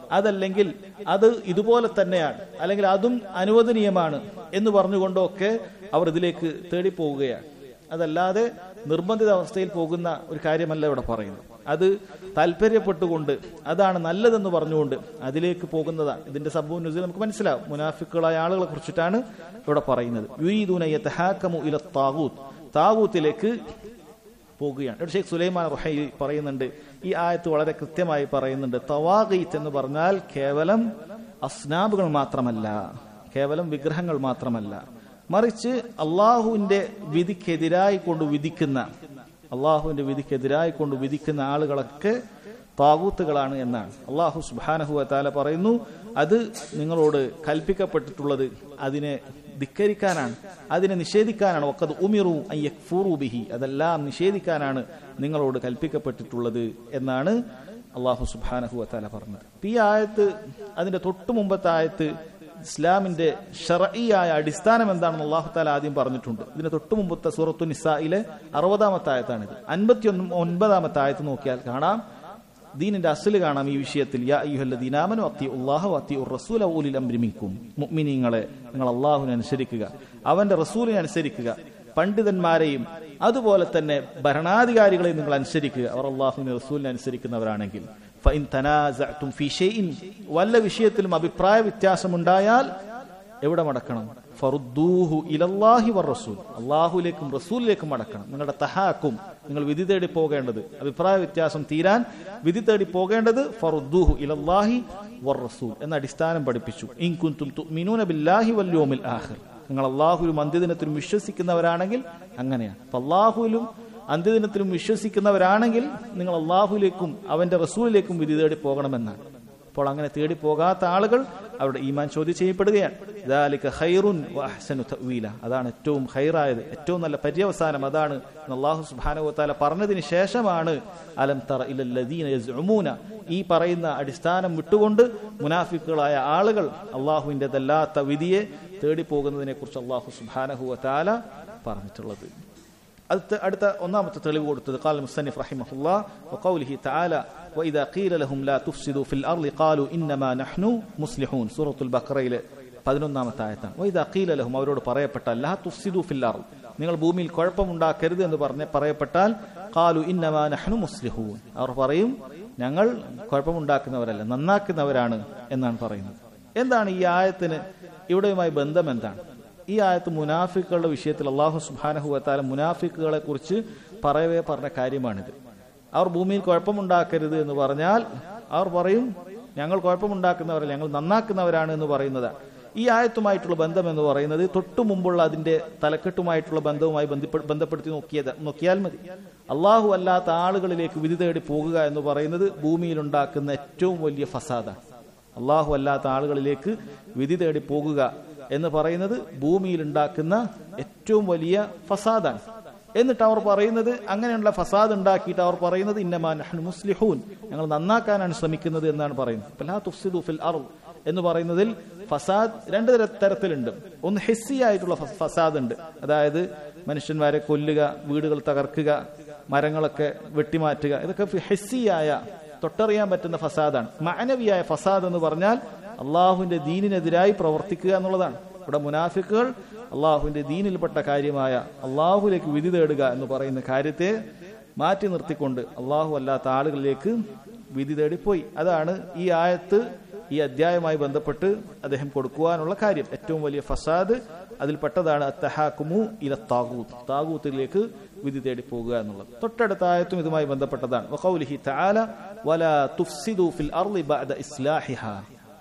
അതല്ലെങ്കിൽ അത് ഇതുപോലെ തന്നെയാണ് അല്ലെങ്കിൽ അതും അനുവദനീയമാണ് എന്ന് പറഞ്ഞുകൊണ്ടൊക്കെ അവർ ഇതിലേക്ക് തേടിപ്പോവുകയാണ് അതല്ലാതെ നിർബന്ധിത അവസ്ഥയിൽ പോകുന്ന ഒരു കാര്യമല്ല ഇവിടെ പറയുന്നത് അത് താല്പര്യപ്പെട്ടുകൊണ്ട് അതാണ് നല്ലതെന്ന് പറഞ്ഞുകൊണ്ട് അതിലേക്ക് പോകുന്നതാണ് ഇതിന്റെ സംഭവം ന്യൂസിൽ നമുക്ക് മനസ്സിലാവും മുനാഫിക്കുകളായ ആളുകളെ കുറിച്ചിട്ടാണ് ഇവിടെ പറയുന്നത് യുരീദൂന യതഹാക്കമു ഇല താകൂത്ത് താകൂത്തിലേക്ക് പോകുകയാണ് ഇവിടെ ഷെയ്ഖ് സുലൈമാൻ റുഹൈ പറയുന്നുണ്ട് ഈ ആയത്ത് വളരെ കൃത്യമായി പറയുന്നുണ്ട് തവാഗീത്ത് എന്ന് പറഞ്ഞാൽ കേവലം അസ്നാബുകൾ മാത്രമല്ല കേവലം വിഗ്രഹങ്ങൾ മാത്രമല്ല മറിച്ച് അള്ളാഹുവിന്റെ വിധിക്കെതിരായി കൊണ്ട് വിധിക്കുന്ന അള്ളാഹുവിന്റെ വിധിക്കെതിരായി കൊണ്ട് വിധിക്കുന്ന ആളുകളൊക്കെ താകൂത്തുകളാണ് എന്നാണ് അള്ളാഹു സുബാനഹു താല പറയുന്നു അത് നിങ്ങളോട് കൽപ്പിക്കപ്പെട്ടിട്ടുള്ളത് അതിനെ ധിക്കരിക്കാനാണ് അതിനെ നിഷേധിക്കാനാണ് ഒക്കത് ഉമിറു ബിഹി അതെല്ലാം നിഷേധിക്കാനാണ് നിങ്ങളോട് കൽപ്പിക്കപ്പെട്ടിട്ടുള്ളത് എന്നാണ് അള്ളാഹു സുബാനഹു താല പറഞ്ഞത് ഈ ആയത്ത് അതിന്റെ തൊട്ടു മുമ്പത്തെ ആയത്ത് ഇസ്ലാമിന്റെ ഷറഈയായ അടിസ്ഥാനം എന്താണെന്ന് അള്ളാഹു താല ആദ്യം പറഞ്ഞിട്ടുണ്ട് ഇതിന് തൊട്ടു മുമ്പത്തെ സൂറത്തു നിസായിലെ അറുപതാമത്തെ ആയത്താണിത് അൻപത്തി ഒന്ന് ഒൻപതാമത്തെ ആയത്ത് നോക്കിയാൽ കാണാം ദീനിന്റെ അസല് കാണാം ഈ വിഷയത്തിൽ യാ അയ്യുഹല്ലദീനാമനു അത്തി ഉള്ളാഹു അത്തി റസൂല ഊലിൽ അംരിമിക്കും മുഅ്മിനീങ്ങളെ നിങ്ങൾ അള്ളാഹുവിനെ അനുസരിക്കുക അവന്റെ റസൂലിനെ അനുസരിക്കുക പണ്ഡിതന്മാരെയും അതുപോലെ തന്നെ ഭരണാധികാരികളെയും നിങ്ങൾ അനുസരിക്കുക അവർ അള്ളാഹുവിനെ റസൂലിനെ അനുസരിക്കുന്നവരാണെങ്കിൽ ഫഇൻ തനാസഅതും ഫീ ഷൈഇൻ വല്ല വിഷയത്തിലും അഭിപ്രായ വ്യത്യാസമുണ്ടായാൽ എവിടെ മടക്കണം ഫറുദ്ദൂഹു ഇലല്ലാഹി വർ റസൂൽ അള്ളാഹുലേക്കും റസൂലിലേക്കും മടക്കണം നിങ്ങളുടെ തഹാക്കും നിങ്ങൾ വിധി തേടി പോകേണ്ടത് അഭിപ്രായ വ്യത്യാസം തീരാൻ വിധി തേടി പോകേണ്ടത് ഫറുദ്ദൂഹു ഇലല്ലാഹി വർ റസൂൽ എന്ന അടിസ്ഥാനം പഠിപ്പിച്ചു ഇൻ കുന്തും തുഅ്മിനൂന ബില്ലാഹി വൽ യൗമിൽ ആഖിർ നിങ്ങൾ അള്ളാഹുലും അന്ത്യദിനത്തിലും വിശ്വസിക്കുന്നവരാണെങ്കിൽ അങ്ങനെയാണ് അപ്പൊ അള്ളാഹുവിലും അന്ത്യദിനത്തിലും വിശ്വസിക്കുന്നവരാണെങ്കിൽ നിങ്ങൾ അള്ളാഹുലേക്കും അവന്റെ റസൂലിലേക്കും വിധി തേടി പോകണമെന്നാണ് അപ്പോൾ അങ്ങനെ തേടി പോകാത്ത ആളുകൾ അവരുടെ ഈമാൻ ചോദ്യം ചെയ്യപ്പെടുകയാണ് ദാലിക ഖൈറുൻ വഅഹ്സനു തഅ്വീല അതാണ് ഏറ്റവും ഖൈറായത് ഏറ്റവും നല്ല പര്യവസാനം അതാണ് അള്ളാഹു സുബ്ഹാനഹു വതആല പറഞ്ഞതിന് ശേഷമാണ് അലം തറ ഇലൽ ലദീന യസ്ഉമൂന ഈ പറയുന്ന അടിസ്ഥാനം വിട്ടുകൊണ്ട് മുനാഫിക്കുകളായ ആളുകൾ അള്ളാഹുവിൻ്റെതല്ലാത്ത വിധിയെ തേടി പോകുന്നതിനെ കുറിച്ച് അള്ളാഹു സുബ്ഹാനഹു വതആല പറഞ്ഞിട്ടുള്ളത് അടുത്ത അടുത്ത ഒന്നാമത്തെ തെളിവ് കൊടുത്തത് قال المصنف رحمه الله وقوله تعالى واذا قيل لهم لا تفسدوا في الارض قالوا انما نحن مصلحون سوره البقره പതിനൊന്നാമത്തെ ആയത്താണ് വൈദ അഖീല ലഹും അവരോട് പറയപ്പെട്ടാൽ ലാ തുഫ്സിദു ഫിൽ അർദ് നിങ്ങൾ ഭൂമിയിൽ കുഴപ്പമുണ്ടാക്കരുത് എന്ന് പറഞ്ഞ് പറയപ്പെട്ടാൽ ഖാലു ഇന്നമാ നഹ്നു മുസ്ലിഹൂൻ അവർ പറയും ഞങ്ങൾ കുഴപ്പമുണ്ടാക്കുന്നവരല്ല നന്നാക്കുന്നവരാണ് എന്നാണ് പറയുന്നത് എന്താണ് ഈ ആയത്തിന് ഇവിടെയുമായി ബന്ധം എന്താണ് ഈ ആയത്ത് മുനാഫിക്കുകളുടെ വിഷയത്തിൽ അള്ളാഹു സുബാനഹു വത്താല മുനാഫിക്കുകളെ കുറിച്ച് പറയവേ പറഞ്ഞ കാര്യമാണിത് അവർ ഭൂമിയിൽ കുഴപ്പമുണ്ടാക്കരുത് എന്ന് പറഞ്ഞാൽ അവർ പറയും ഞങ്ങൾ കുഴപ്പമുണ്ടാക്കുന്നവരല്ല ഞങ്ങൾ നന്നാക്കുന്നവരാണ് എന്ന് പറയുന്നതാണ് ഈ ആയത്തുമായിട്ടുള്ള ബന്ധം എന്ന് പറയുന്നത് തൊട്ടു മുമ്പുള്ള അതിന്റെ തലക്കെട്ടുമായിട്ടുള്ള ബന്ധവുമായി ബന്ധപ്പെടുത്തി നോക്കിയത് നോക്കിയാൽ മതി അള്ളാഹു അല്ലാത്ത ആളുകളിലേക്ക് വിധി തേടി പോകുക എന്ന് പറയുന്നത് ഭൂമിയിൽ ഉണ്ടാക്കുന്ന ഏറ്റവും വലിയ ഫസാദാണ് അള്ളാഹു അല്ലാത്ത ആളുകളിലേക്ക് വിധി തേടി പോകുക എന്ന് പറയുന്നത് ഭൂമിയിൽ ഉണ്ടാക്കുന്ന ഏറ്റവും വലിയ ഫസാദാണ് എന്നിട്ട് അവർ പറയുന്നത് അങ്ങനെയുള്ള ഫസാദ് ഉണ്ടാക്കിയിട്ട് അവർ പറയുന്നത് ഇന്നമാൻ മുസ്ലിഹൂൻ ഞങ്ങൾ നന്നാക്കാനാണ് ശ്രമിക്കുന്നത് എന്നാണ് പറയുന്നത് ഫിൽ എന്ന് പറയുന്നതിൽ ഫസാദ് രണ്ട് തരത്തിലുണ്ട് ഒന്ന് ഹെസ്സി ആയിട്ടുള്ള ഫസാദ് ഉണ്ട് അതായത് മനുഷ്യന്മാരെ കൊല്ലുക വീടുകൾ തകർക്കുക മരങ്ങളൊക്കെ വെട്ടിമാറ്റുക ഇതൊക്കെ ഹെസ്സിയായ തൊട്ടറിയാൻ പറ്റുന്ന ഫസാദാണ് മാനവിയായ ഫസാദ് എന്ന് പറഞ്ഞാൽ അള്ളാഹുവിന്റെ ദീനിനെതിരായി പ്രവർത്തിക്കുക എന്നുള്ളതാണ് ഇവിടെ മുനാഫിക്കുകൾ അള്ളാഹുവിന്റെ ദീനിൽപ്പെട്ട കാര്യമായ അള്ളാഹുലേക്ക് വിധി തേടുക എന്ന് പറയുന്ന കാര്യത്തെ മാറ്റി നിർത്തിക്കൊണ്ട് അള്ളാഹു അല്ലാത്ത ആളുകളിലേക്ക് വിധി തേടിപ്പോയി അതാണ് ഈ ആയത്ത് ഈ അധ്യായവുമായി ബന്ധപ്പെട്ട് അദ്ദേഹം കൊടുക്കുവാനുള്ള കാര്യം ഏറ്റവും വലിയ ഫസാദ് അതിൽപ്പെട്ടതാണ് അത്തഹാക്കുമു ഇല താകൂത്ത് താകൂത്തിലേക്ക് വിധി തേടി പോകുക എന്നുള്ളത് തൊട്ടടുത്ത ആയത്തും ഇതുമായി ബന്ധപ്പെട്ടതാണ് വഖൗലിഹി തആല വലാ തുഫ്സിദു ഫിൽ അർളി ബഅദ ഇസ്ലാഹിഹാ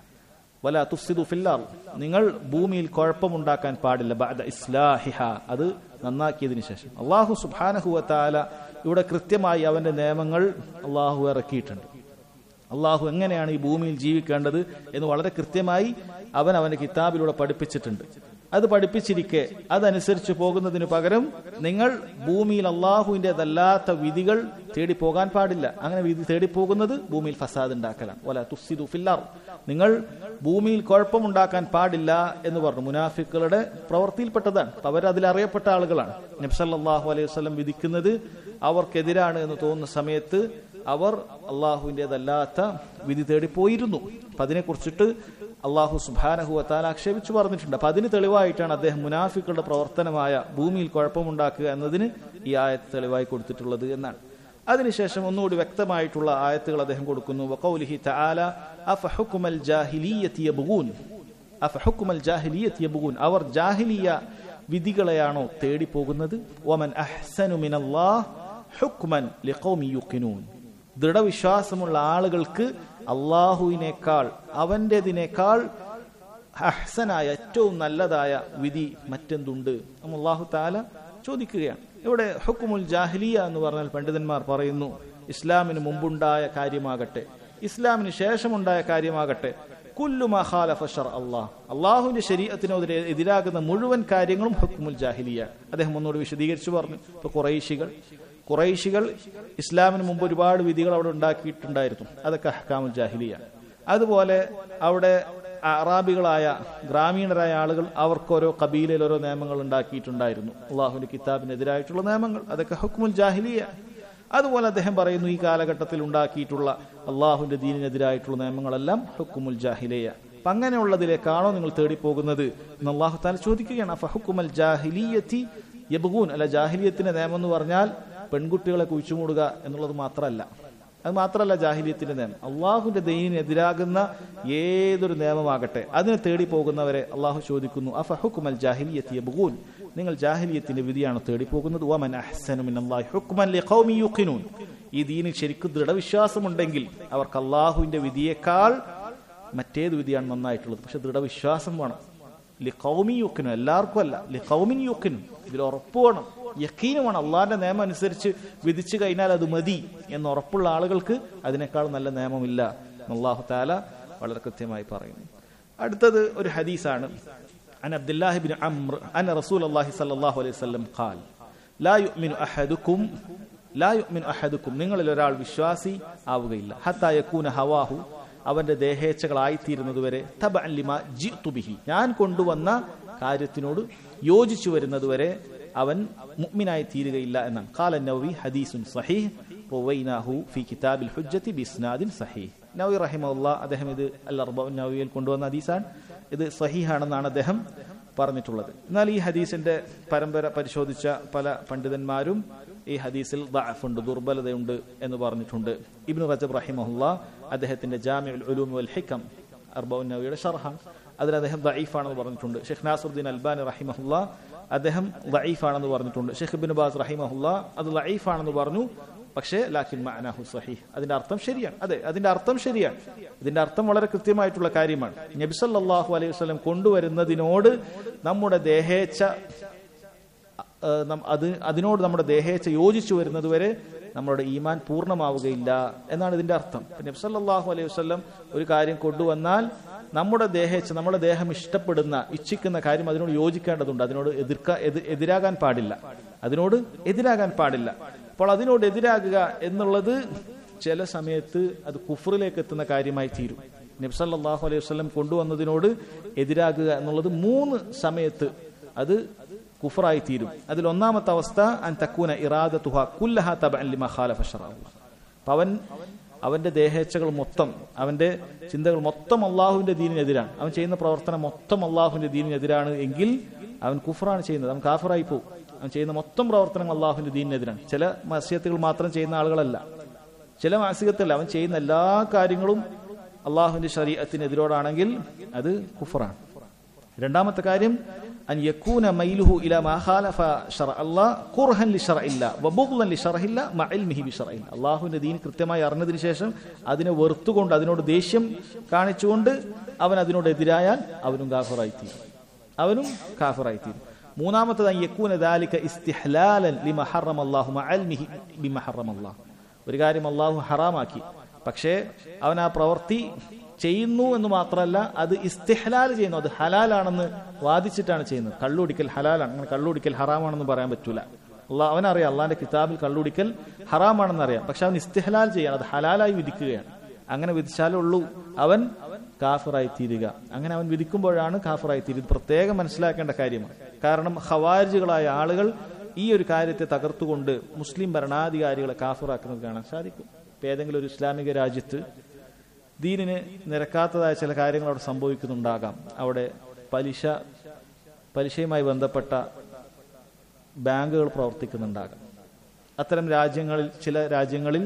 വല തുഫ്സിദു ഫില്ലാർ നിങ്ങൾ ഭൂമിയിൽ കുഴപ്പമുണ്ടാക്കാൻ പാടില്ല ബഅദ ഇസ്ലാഹിഹ അത് നന്നാക്കിയതിനു ശേഷം അള്ളാഹു സുബ്ഹാനഹു വതആല ഇവിടെ കൃത്യമായി അവന്റെ നിയമങ്ങൾ അള്ളാഹു ഇറക്കിയിട്ടുണ്ട് അള്ളാഹു എങ്ങനെയാണ് ഈ ഭൂമിയിൽ ജീവിക്കേണ്ടത് എന്ന് വളരെ കൃത്യമായി അവൻ അവന്റെ കിതാബിലൂടെ പഠിപ്പിച്ചിട്ടുണ്ട് അത് പഠിപ്പിച്ചിരിക്കെ അതനുസരിച്ച് പോകുന്നതിന് പകരം നിങ്ങൾ ഭൂമിയിൽ അള്ളാഹുവിൻ്റെതല്ലാത്ത വിധികൾ തേടി പോകാൻ പാടില്ല അങ്ങനെ വിധി തേടി പോകുന്നത് ഭൂമിയിൽ ഫസാദ് ഉണ്ടാക്കലാണ് വല തുഫ്സിദു ഫില്ലാർ നിങ്ങൾ ഭൂമിയിൽ കുഴപ്പമുണ്ടാക്കാൻ പാടില്ല എന്ന് പറഞ്ഞു മുനാഫിക്കുകളുടെ പ്രവൃത്തിയിൽപ്പെട്ടതാണ് അവർ അതിൽ അറിയപ്പെട്ട ആളുകളാണ് നബ്സല്ലാഹു അലൈഹി വസ്ലം വിധിക്കുന്നത് അവർക്കെതിരാണ് എന്ന് തോന്നുന്ന സമയത്ത് അവർ അള്ളാഹുവിൻ്റെതല്ലാത്ത വിധി തേടി പോയിരുന്നു അപ്പൊ അതിനെക്കുറിച്ചിട്ട് അള്ളാഹു സുബാനഹുവത്താൽ ആക്ഷേപിച്ചു പറഞ്ഞിട്ടുണ്ട് അപ്പൊ അതിന് തെളിവായിട്ടാണ് അദ്ദേഹം മുനാഫിക്കളുടെ പ്രവർത്തനമായ ഭൂമിയിൽ കുഴപ്പമുണ്ടാക്കുക എന്നതിന് ഈ ആയത്ത് തെളിവായി കൊടുത്തിട്ടുള്ളത് എന്നാണ് അതിനുശേഷം ഒന്നുകൂടി വ്യക്തമായിട്ടുള്ള ആയത്തുകൾ അദ്ദേഹം കൊടുക്കുന്നു വഖൗലിഹി തആല അഫഹുക്കുമൽ ജാഹിലിയ്യത്തി യബ്ഗൂൻ അഫഹുക്കുമൽ ജാഹിലിയ്യത്തി യബ്ഗൂൻ അവർ ജാഹിലിയ വിധികളെയാണോ തേടി പോകുന്നത് വമൻ അഹ്സനു മിനല്ലാഹ് ഹുക്മൻ ലിഖൗമി യുഖിനൂൻ ദൃഢവിശ്വാസമുള്ള ആളുകൾക്ക് അള്ളാഹുവിനേക്കാൾ അവൻ്റെതിനേക്കാൾ അഹ്സനായ ഏറ്റവും നല്ലതായ വിധി മറ്റെന്തുണ്ട് അള്ളാഹു താല ചോദിക്കുകയാണ് ഇവിടെ ഹുക്കുമുൽ ജാഹിലിയ എന്ന് പറഞ്ഞാൽ പണ്ഡിതന്മാർ പറയുന്നു ഇസ്ലാമിന് മുമ്പുണ്ടായ കാര്യമാകട്ടെ ഇസ്ലാമിന് ശേഷമുണ്ടായ കാര്യമാകട്ടെ കുല്ലുമാ ഖാലഫ ഷർ അള്ളാഹ് അള്ളാഹുവിന്റെ ശരീരത്തിനെതിരെ എതിരാകുന്ന മുഴുവൻ കാര്യങ്ങളും ഹുക്കുമുൽ ജാഹിലിയ അദ്ദേഹം ഒന്നുകൂടി വിശദീകരിച്ചു പറഞ്ഞു ഇപ്പൊ കുറൈശികൾ കുറൈശികൾ ഇസ്ലാമിന് മുമ്പ് ഒരുപാട് വിധികൾ അവിടെ ഉണ്ടാക്കിയിട്ടുണ്ടായിരുന്നു അതൊക്കെ ഹക്കാമുൽ ജാഹിലിയ അതുപോലെ അവിടെ അറാബികളായ ഗ്രാമീണരായ ആളുകൾ അവർക്ക് ഓരോ കബീലയിൽ ഓരോ നിയമങ്ങൾ ഉണ്ടാക്കിയിട്ടുണ്ടായിരുന്നു അള്ളാഹുവിന്റെ കിതാബിനെതിരായിട്ടുള്ള നിയമങ്ങൾ അതൊക്കെ ഹുക്മുൽ ജാഹിലിയ അതുപോലെ അദ്ദേഹം പറയുന്നു ഈ കാലഘട്ടത്തിൽ ഉണ്ടാക്കിയിട്ടുള്ള അള്ളാഹുവിന്റെ ദീനിനെതിരായിട്ടുള്ള നിയമങ്ങളെല്ലാം ഹുക്കുമുൽ ജാഹിലിയ അപ്പൊ അങ്ങനെയുള്ളതിലേക്കാണോ നിങ്ങൾ തേടിപ്പോകുന്നത് എന്ന് അള്ളാഹു താല ചോദിക്കുകയാണ് ഫഹുക്കുമൽ ജാഹിലിയത്തി യബുഗൂൻ അല്ല ജാഹിലിയത്തിന്റെ നിയമം എന്ന് പറഞ്ഞാൽ പെൺകുട്ടികളെ കുഴിച്ചുമൂടുക എന്നുള്ളത് മാത്രമല്ല അത് മാത്രമല്ല ജാഹിലിയത്തിന്റെ നിയമം അള്ളാഹുവിന്റെ ദൈനിനെതിരാകുന്ന ഏതൊരു നിയമമാകട്ടെ അതിനെ തേടി പോകുന്നവരെ അള്ളാഹു ചോദിക്കുന്നു അഫഹുക്കുമൽ ജാഹിലിയത്തി യബ്ഗൂൻ നിങ്ങൾ ജാഹിലിയത്തിന്റെ വിധിയാണ് തേടി പോകുന്നത് വമൻ അഹ്സനു മിനല്ലാഹി ഹുക്മൻ ലിഖൗമി യുഖിനൂൻ ഈ ദീനിൽ ശരിക്കും ദൃഢവിശ്വാസമുണ്ടെങ്കിൽ അവർക്ക് അള്ളാഹുവിന്റെ വിധിയേക്കാൾ മറ്റേത് വിധിയാണ് നന്നായിട്ടുള്ളത് പക്ഷെ ദൃഢവിശ്വാസം വേണം ലിഖൗമി യുക്കിനും എല്ലാവർക്കും അല്ല ലിഖൗമിൻ യുക്കിനും ഇതിൽ ഉറപ്പ് വേണം യക്കീനുമാണ് അള്ളാഹിന്റെ നിയമം അനുസരിച്ച് വിധിച്ചു കഴിഞ്ഞാൽ അത് മതി എന്ന് ഉറപ്പുള്ള ആളുകൾക്ക് അതിനേക്കാൾ നല്ല നിയമമില്ല അള്ളാഹു താല വളരെ കൃത്യമായി പറയുന്നു അടുത്തത് ഒരു ഹദീസാണ് അൻ അബ്ദുല്ലാഹി ബിൻ അംർ അൻ റസൂൽ അള്ളാഹി സല്ലല്ലാഹു അലൈഹി വസല്ലം ഖാൽ ലാ യുഅ്മിനു അഹദുക്കും ലാ യുഅ്മിനു അഹദുക്കും നിങ്ങളിൽ ഒരാൾ വിശ്വാസി ആവുകയില്ല ഹത്താ യകൂന ഹവാഹു അവന്റെ ദേഹേച്ഛകളായിത്തീരുന്നതുവരെ തബഅല്ലിമ ജിഅ്തു ഞാൻ കൊണ്ടുവന്ന കാര്യത്തിനോട് യോജിച്ചു വരുന്നതുവരെ അവൻ മുഅ്മിനായി തീരുകയില്ല എന്നാണ് ഖാല നവവി ഹദീസുൻ സഹീഹ് റവൈനാഹു ഫി കിതാബിൽ ഹുജ്ജത്തി ബിസ്നാദിൻ സഹീഹ് നവവി റഹിമഹുല്ലാ അദ്ദേഹം ഇത് അൽ അർബഉൻ നവവിയിൽ കൊണ്ടുവന്ന ഹദീസാണ് ഇത് സഹീഹാണെന്നാണ് അദ്ദേഹം പറഞ്ഞിട്ടുള്ളത് എന്നാൽ ഈ ഹദീസിന്റെ പരമ്പര പരിശോധിച്ച പല പണ്ഡിതന്മാരും ഈ ഹദീസിൽ ദഅഫുണ്ട് ദുർബലതയുണ്ട് എന്ന് പറഞ്ഞിട്ടുണ്ട് ഇബ്നു റജബ് റഹിമഹുല്ല അദ്ദേഹത്തിന്റെ ജാമിഉൽ ഉലൂം വൽ ഹിക്കം അർബഉൻ നവവിയുടെ ഷർഹാണ് അതിൽ അദ്ദേഹം ദഈഫാണെന്ന് പറഞ്ഞിട്ടുണ്ട് ഷെയ്ഖ് നാസറുദ്ദീൻ അൽബാനി റഹിമഹുല്ല അദ്ദേഹം ദഈഫാണെന്ന് പറഞ്ഞിട്ടുണ്ട് ഷെയ്ഖ് ഇബ്നു ബാസ് റഹിമഹുല്ല അത് ദഈഫാണെന്ന് പറഞ്ഞു പക്ഷേ ലാക്കിൻ മഅനാഹു സഹീഹ് അതിന്റെ അർത്ഥം ശരിയാണ് അതെ അതിന്റെ അർത്ഥം ശരിയാണ് ഇതിന്റെ അർത്ഥം വളരെ കൃത്യമായിട്ടുള്ള കാര്യമാണ് നബി സല്ലല്ലാഹു അലൈഹി വസല്ലം കൊണ്ടുവരുന്നതിനോട് നമ്മുടെ ദേഹേച്ഛ ഏഹ്, നം- അത് അതിനോട് നമ്മുടെ ദേഹേച്ഛ യോജിച്ചു വരുന്നത് വരെ നമ്മുടെ ഈമാൻ പൂർണ്ണമാവുകയില്ല എന്നാണ് ഇതിന്റെ അർത്ഥം ഇപ്പൊ നബി സല്ലല്ലാഹു അലൈഹി വസല്ലം ഒരു കാര്യം കൊണ്ടുവന്നാൽ നമ്മുടെ ദേഹേച്ഛ നമ്മുടെ ദേഹം ഇഷ്ടപ്പെടുന്ന ഇച്ഛിക്കുന്ന കാര്യം അതിനോട് യോജിക്കേണ്ടതുണ്ട് അതിനോട് എതിർക്ക എതി- എതിരാകാൻ പാടില്ല അതിനോട് എതിരാകാൻ പാടില്ല അപ്പോൾ അതിനോട് എതിരാകുക എന്നുള്ളത് ചില സമയത്ത് അത് കുഫറിലേക്ക് എത്തുന്ന കാര്യമായി തീരും നബ്സല്ലാഹു അലൈഹി വസ്ലം കൊണ്ടുവന്നതിനോട് എതിരാകുക എന്നുള്ളത് മൂന്ന് സമയത്ത് അത് കുഫറായി തീരും അതിൽ ഒന്നാമത്തെ അവസ്ഥ അൻ തക്കൂന ഇറാദത്തുഹ കുല്ലഹ തബഅൻ ലിമ ഖാലഫ ശറഅ അപ്പൊ അവൻ അവന്റെ ദേഹേച്ഛകൾ മൊത്തം അവന്റെ ചിന്തകൾ മൊത്തം അള്ളാഹുവിന്റെ ദീനിനെതിരാണ് അവൻ ചെയ്യുന്ന പ്രവർത്തനം മൊത്തം അള്ളാഹുവിന്റെ ദീനിനെതിരാണ് എങ്കിൽ അവൻ കുഫറാണ് ചെയ്യുന്നത് അവൻ കാഫറായി പോകും അവൻ ചെയ്യുന്ന മൊത്തം പ്രവർത്തനങ്ങൾ അള്ളാഹുവിന്റെ ദീനിനെതിരാണ് ചില മസ്യത്തുകൾ മാത്രം ചെയ്യുന്ന ആളുകളല്ല ചില മാസികത്തല്ല അവൻ ചെയ്യുന്ന എല്ലാ കാര്യങ്ങളും അള്ളാഹുവിന്റെ ശരീരത്തിനെതിരോടാണെങ്കിൽ അത് കുഫറാണ് രണ്ടാമത്തെ കാര്യം അൻ യക്കൂന മൈലുഹു ഇല മാ ഖാലഫ ശർഅല്ലാ ഖുർഹൻ ലി ശർഇല്ല വബുഗ്ളൻ ലി ശർഇല്ല മഅ ഇൽമിഹി ബി ശർഇല്ല അല്ലാഹുവിന്റെ ദീൻ കൃത്യമായി അറിഞ്ഞതിന് ശേഷം അതിനെ വെറുത്തുകൊണ്ട് അതിനോട് ദേഷ്യം കാണിച്ചുകൊണ്ട് അവൻ അതിനോട് എതിരായാൽ അവനും കാഫറായി തീരും അവനും കാഫറായി തീരും മൂന്നാമത്തത് അൻ യക്കൂന ദാലിക ഇസ്തിഹ്ലാലൻ ലിമ ഹറമ അല്ലാഹു മഅ ഇൽമിഹി ബിമ ഹറമ അല്ലാഹ് ഒരു കാര്യം അള്ളാഹു ഹറാമാക്കി പക്ഷേ അവൻ ആ പ്രവൃത്തി ചെയ്യുന്നു എന്ന് മാത്രമല്ല അത് ഇസ്തിഹലാൽ ചെയ്യുന്നു അത് ഹലാലാണെന്ന് വാദിച്ചിട്ടാണ് ചെയ്യുന്നത് കള്ളുടിക്കൽ ഹലാലാണ് അങ്ങനെ കള്ളുടിക്കൽ ഹറാമാണെന്ന് പറയാൻ പറ്റൂല അള്ളാഹ് അവനറിയാം അള്ളാഹിന്റെ കിതാബിൽ കള്ളുടിക്കൽ ഹറാമാണെന്ന് അറിയാം പക്ഷെ അവൻ ഇസ്തിഹലാൽ ചെയ്യാണ് അത് ഹലാലായി വിധിക്കുകയാണ് അങ്ങനെ വിധിച്ചാലേ ഉള്ളൂ അവൻ കാഫറായി തീരുക അങ്ങനെ അവൻ വിധിക്കുമ്പോഴാണ് കാഫറായി തീരുക ഇത് പ്രത്യേകം മനസ്സിലാക്കേണ്ട കാര്യമാണ് കാരണം ഹവാരികളായ ആളുകൾ ഈ ഒരു കാര്യത്തെ തകർത്തുകൊണ്ട് മുസ്ലിം ഭരണാധികാരികളെ കാഫറാക്കുന്നത് കാണാൻ സാധിക്കും ഇപ്പം ഏതെങ്കിലും ഒരു ഇസ്ലാമിക രാജ്യത്ത് ദീനിന് നിരക്കാത്തതായ ചില കാര്യങ്ങൾ അവിടെ സംഭവിക്കുന്നുണ്ടാകാം അവിടെ പലിശ പലിശയുമായി ബന്ധപ്പെട്ട ബാങ്കുകൾ പ്രവർത്തിക്കുന്നുണ്ടാകാം അത്തരം രാജ്യങ്ങളിൽ ചില രാജ്യങ്ങളിൽ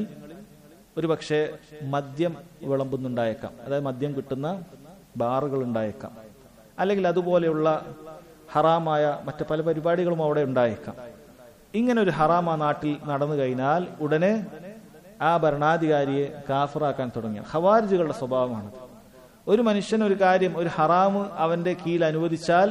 ഒരു പക്ഷേ മദ്യം വിളമ്പുന്നുണ്ടായേക്കാം അതായത് മദ്യം കിട്ടുന്ന ബാറുകൾ ഉണ്ടായേക്കാം അല്ലെങ്കിൽ അതുപോലെയുള്ള ഹറാമായ മറ്റ് പല പരിപാടികളും അവിടെ ഉണ്ടായേക്കാം ഇങ്ങനെ ഒരു ഹറാം ആ നാട്ടിൽ നടന്നു കഴിഞ്ഞാൽ ഉടനെ ആ ഭരണാധികാരിയെ കാഫറാക്കാൻ തുടങ്ങിയ ഹവാരിജുകളുടെ സ്വഭാവമാണത് ഒരു മനുഷ്യൻ ഒരു കാര്യം ഒരു ഹറാമ് അവന്റെ കീഴിൽ അനുവദിച്ചാൽ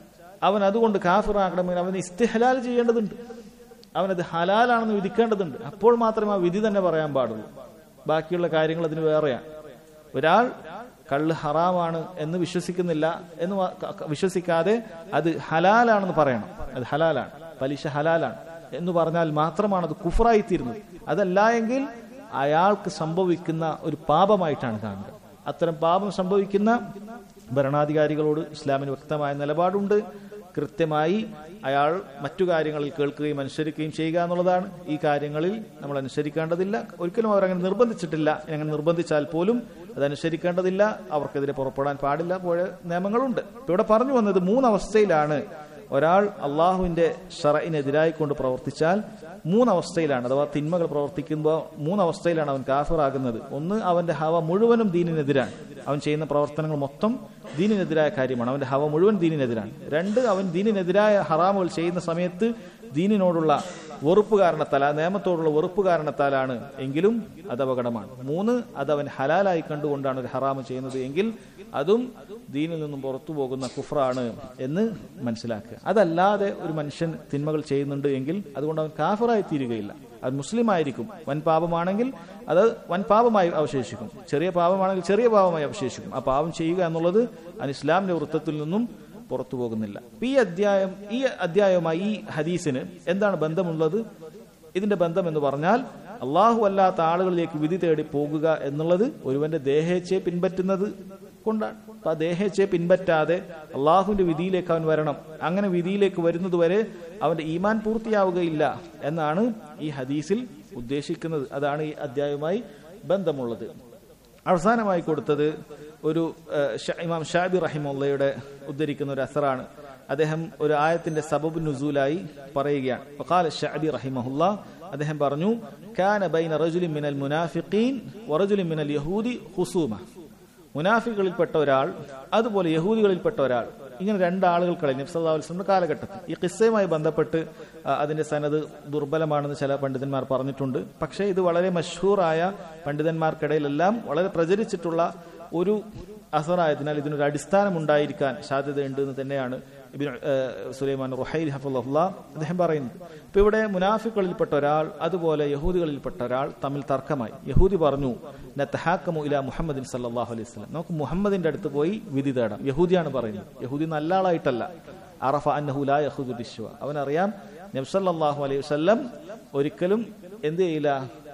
അവൻ അതുകൊണ്ട് കാഫിറാക്കണമെങ്കിൽ അവന് ഇസ്തിഹലാൽ ചെയ്യേണ്ടതുണ്ട് അവനത് ഹലാലാണെന്ന് വിധിക്കേണ്ടതുണ്ട് അപ്പോൾ മാത്രമേ ആ വിധി തന്നെ പറയാൻ പാടുള്ളൂ ബാക്കിയുള്ള കാര്യങ്ങൾ അതിന് വേറെയാണ് ഒരാൾ കള്ള് ഹറാമാണ് എന്ന് വിശ്വസിക്കുന്നില്ല എന്ന് വ- ക- ക- വിശ്വസിക്കാതെ അത് ഹലാലാണെന്ന് പറയണം അത് ഹലാലാണ് പലിശ ഹലാലാണ് എന്ന് പറഞ്ഞാൽ മാത്രമാണ് അത് കുഫറായി തീരുന്നത് അതല്ല എങ്കിൽ അയാൾക്ക് സംഭവിക്കുന്ന ഒരു പാപമായിട്ടാണ് കാണുന്നത് അത്തരം പാപം സംഭവിക്കുന്ന ഭരണാധികാരികളോട് ഇസ്ലാമിന് വ്യക്തമായ നിലപാടുണ്ട് കൃത്യമായി അയാൾ മറ്റു കാര്യങ്ങളിൽ കേൾക്കുകയും അനുസരിക്കുകയും ചെയ്യുക എന്നുള്ളതാണ് ഈ കാര്യങ്ങളിൽ നമ്മൾ അനുസരിക്കേണ്ടതില്ല ഒരിക്കലും അവർ അങ്ങനെ നിർബന്ധിച്ചിട്ടില്ല ഇനി അങ്ങനെ നിർബന്ധിച്ചാൽ പോലും അത് അനുസരിക്കേണ്ടതില്ല അവർക്കെതിരെ പുറപ്പെടാൻ പാടില്ല പോയ നിയമങ്ങളുണ്ട് ഇപ്പൊ ഇവിടെ പറഞ്ഞു വന്നത് മൂന്നവസ്ഥയിലാണ് ഒരാൾ അള്ളാഹുവിന്റെ ഷറയിനെതിരായി കൊണ്ട് പ്രവർത്തിച്ചാൽ മൂന്നവസ്ഥയിലാണ് അഥവാ തിന്മകൾ പ്രവർത്തിക്കുമ്പോൾ മൂന്നവസ്ഥയിലാണ് അവൻ കാഫിറാകുന്നത് ഒന്ന് അവന്റെ ഹവ മുഴുവനും ദീനിനെതിരാണ് അവൻ ചെയ്യുന്ന പ്രവർത്തനങ്ങൾ മൊത്തം ദീനിനെതിരായ കാര്യമാണ് അവന്റെ ഹവ മുഴുവൻ ദീനിനെതിരാണ് രണ്ട് അവൻ ദീനിനെതിരായ ഹറാമുകൾ ചെയ്യുന്ന സമയത്ത് ദീനിനോടുള്ള വെറുപ്പ് കാരണത്താൽ ആ നിയമത്തോടുള്ള വെറുപ്പ് കാരണത്താലാണ് എങ്കിലും അത് അപകടമാണ് മൂന്ന് അത് അവൻ ഹലാലായി കണ്ടുകൊണ്ടാണ് ഒരു ഹറാമ് ചെയ്യുന്നത് എങ്കിൽ അതും ദീനിൽ നിന്നും പുറത്തു പോകുന്ന കുഫറാണ് എന്ന് മനസ്സിലാക്കുക അതല്ലാതെ ഒരു മനുഷ്യൻ തിന്മകൾ ചെയ്യുന്നുണ്ട് എങ്കിൽ അതുകൊണ്ട് അവൻ കാഫറായി തീരുകയില്ല അത് മുസ്ലിം ആയിരിക്കും വൻ പാപമാണെങ്കിൽ അത് വൻ പാപമായി അവശേഷിക്കും ചെറിയ പാപമാണെങ്കിൽ ചെറിയ പാപമായി അവശേഷിക്കും ആ പാപം ചെയ്യുക എന്നുള്ളത് അത് ഇസ്ലാമിന്റെ വൃത്തത്തിൽ നിന്നും പുറത്തു പോകുന്നില്ല അപ്പൊ ഈ അധ്യായം ഈ അധ്യായവുമായി ഈ ഹദീസിന് എന്താണ് ബന്ധമുള്ളത് ഇതിന്റെ ബന്ധം എന്ന് പറഞ്ഞാൽ അള്ളാഹു അല്ലാത്ത ആളുകളിലേക്ക് വിധി തേടി പോകുക എന്നുള്ളത് ഒരുവന്റെ ദേഹേച്ഛയെ പിൻപറ്റുന്നത് കൊണ്ടാണ് അപ്പൊ ആ ദേഹേച്ഛയെ പിൻപറ്റാതെ അള്ളാഹുവിന്റെ വിധിയിലേക്ക് അവൻ വരണം അങ്ങനെ വിധിയിലേക്ക് വരുന്നത് വരെ അവന്റെ ഈമാൻ പൂർത്തിയാവുകയില്ല എന്നാണ് ഈ ഹദീസിൽ ഉദ്ദേശിക്കുന്നത് അതാണ് ഈ അധ്യായവുമായി ബന്ധമുള്ളത് അവസാനമായി കൊടുത്തത് ഒരു ഏഹ്, ഷ- ഇമാം ഷാബി റഹിമുള്ളയുടെ ഉദ്ധരിക്കുന്ന ഒരു അസറാണ് അദ്ദേഹം ഒരു ആയത്തിന്റെ സബബ് നുസൂലായി പറയുകയാണ് വഖാല ഷഅബി റഹിമഹുല്ല അദ്ദേഹം പറഞ്ഞു കാന ബൈന റജുലിൻ മിനൽ മുനാഫിഖീൻ വറജുലിൻ മിനൽ യഹൂദി ഹുസൂമ മുനാഫികളിൽപ്പെട്ട ഒരാൾ അതുപോലെ യഹൂദികളിൽപ്പെട്ട ഒരാൾ ഇങ്ങനെ രണ്ടാളുകൾക്കിടയിൽ നബ്സല്ലാസ്ലമിന്റെ കാലഘട്ടത്തിൽ ഈ കിസ്സയുമായി ബന്ധപ്പെട്ട് ആ, അതിന്റെ സനത് ദുർബലമാണെന്ന് ചില പണ്ഡിതന്മാർ പറഞ്ഞിട്ടുണ്ട് പക്ഷേ ഇത് വളരെ മഷൂറായ പണ്ഡിതന്മാർക്കിടയിലെല്ലാം വളരെ പ്രചരിച്ചിട്ടുള്ള ഒരു അസറായതിനാൽ ഇതിനൊരു അടിസ്ഥാനം ഉണ്ടായിരിക്കാൻ സാധ്യതയുണ്ട് എന്ന് തന്നെയാണ് ഇബ്നു, ഏഹ്, സുലൈമാൻ റുഹൈൽ ഹഫുല്ല അദ്ദേഹം പറയുന്നത് ഇപ്പൊ ഇവിടെ മുനാഫികളിൽപ്പെട്ട ഒരാൾ അതുപോലെ യഹൂദികളിൽപ്പെട്ട ഒരാൾ തമ്മിൽ തർക്കമായി യഹൂദി പറഞ്ഞു നത്തഹാക്കമു ഇല മുഹമ്മദിൻ സല്ലാഹു അലൈഹി സ്വലം നമുക്ക് മുഹമ്മദിന്റെ അടുത്ത് പോയി വിധി തേടാം യഹൂദിയാണ് പറയുന്നത് യഹൂദി നല്ല ആളായിട്ടല്ല അറഫ അന്നഹു ലാ യഹൂദു ദിശ്വ അവനറിയാം നബ്സല്ലാഹു അലൈഹി വസല്ലം ഒരിക്കലും എന്ത് ചെയ്യില്ല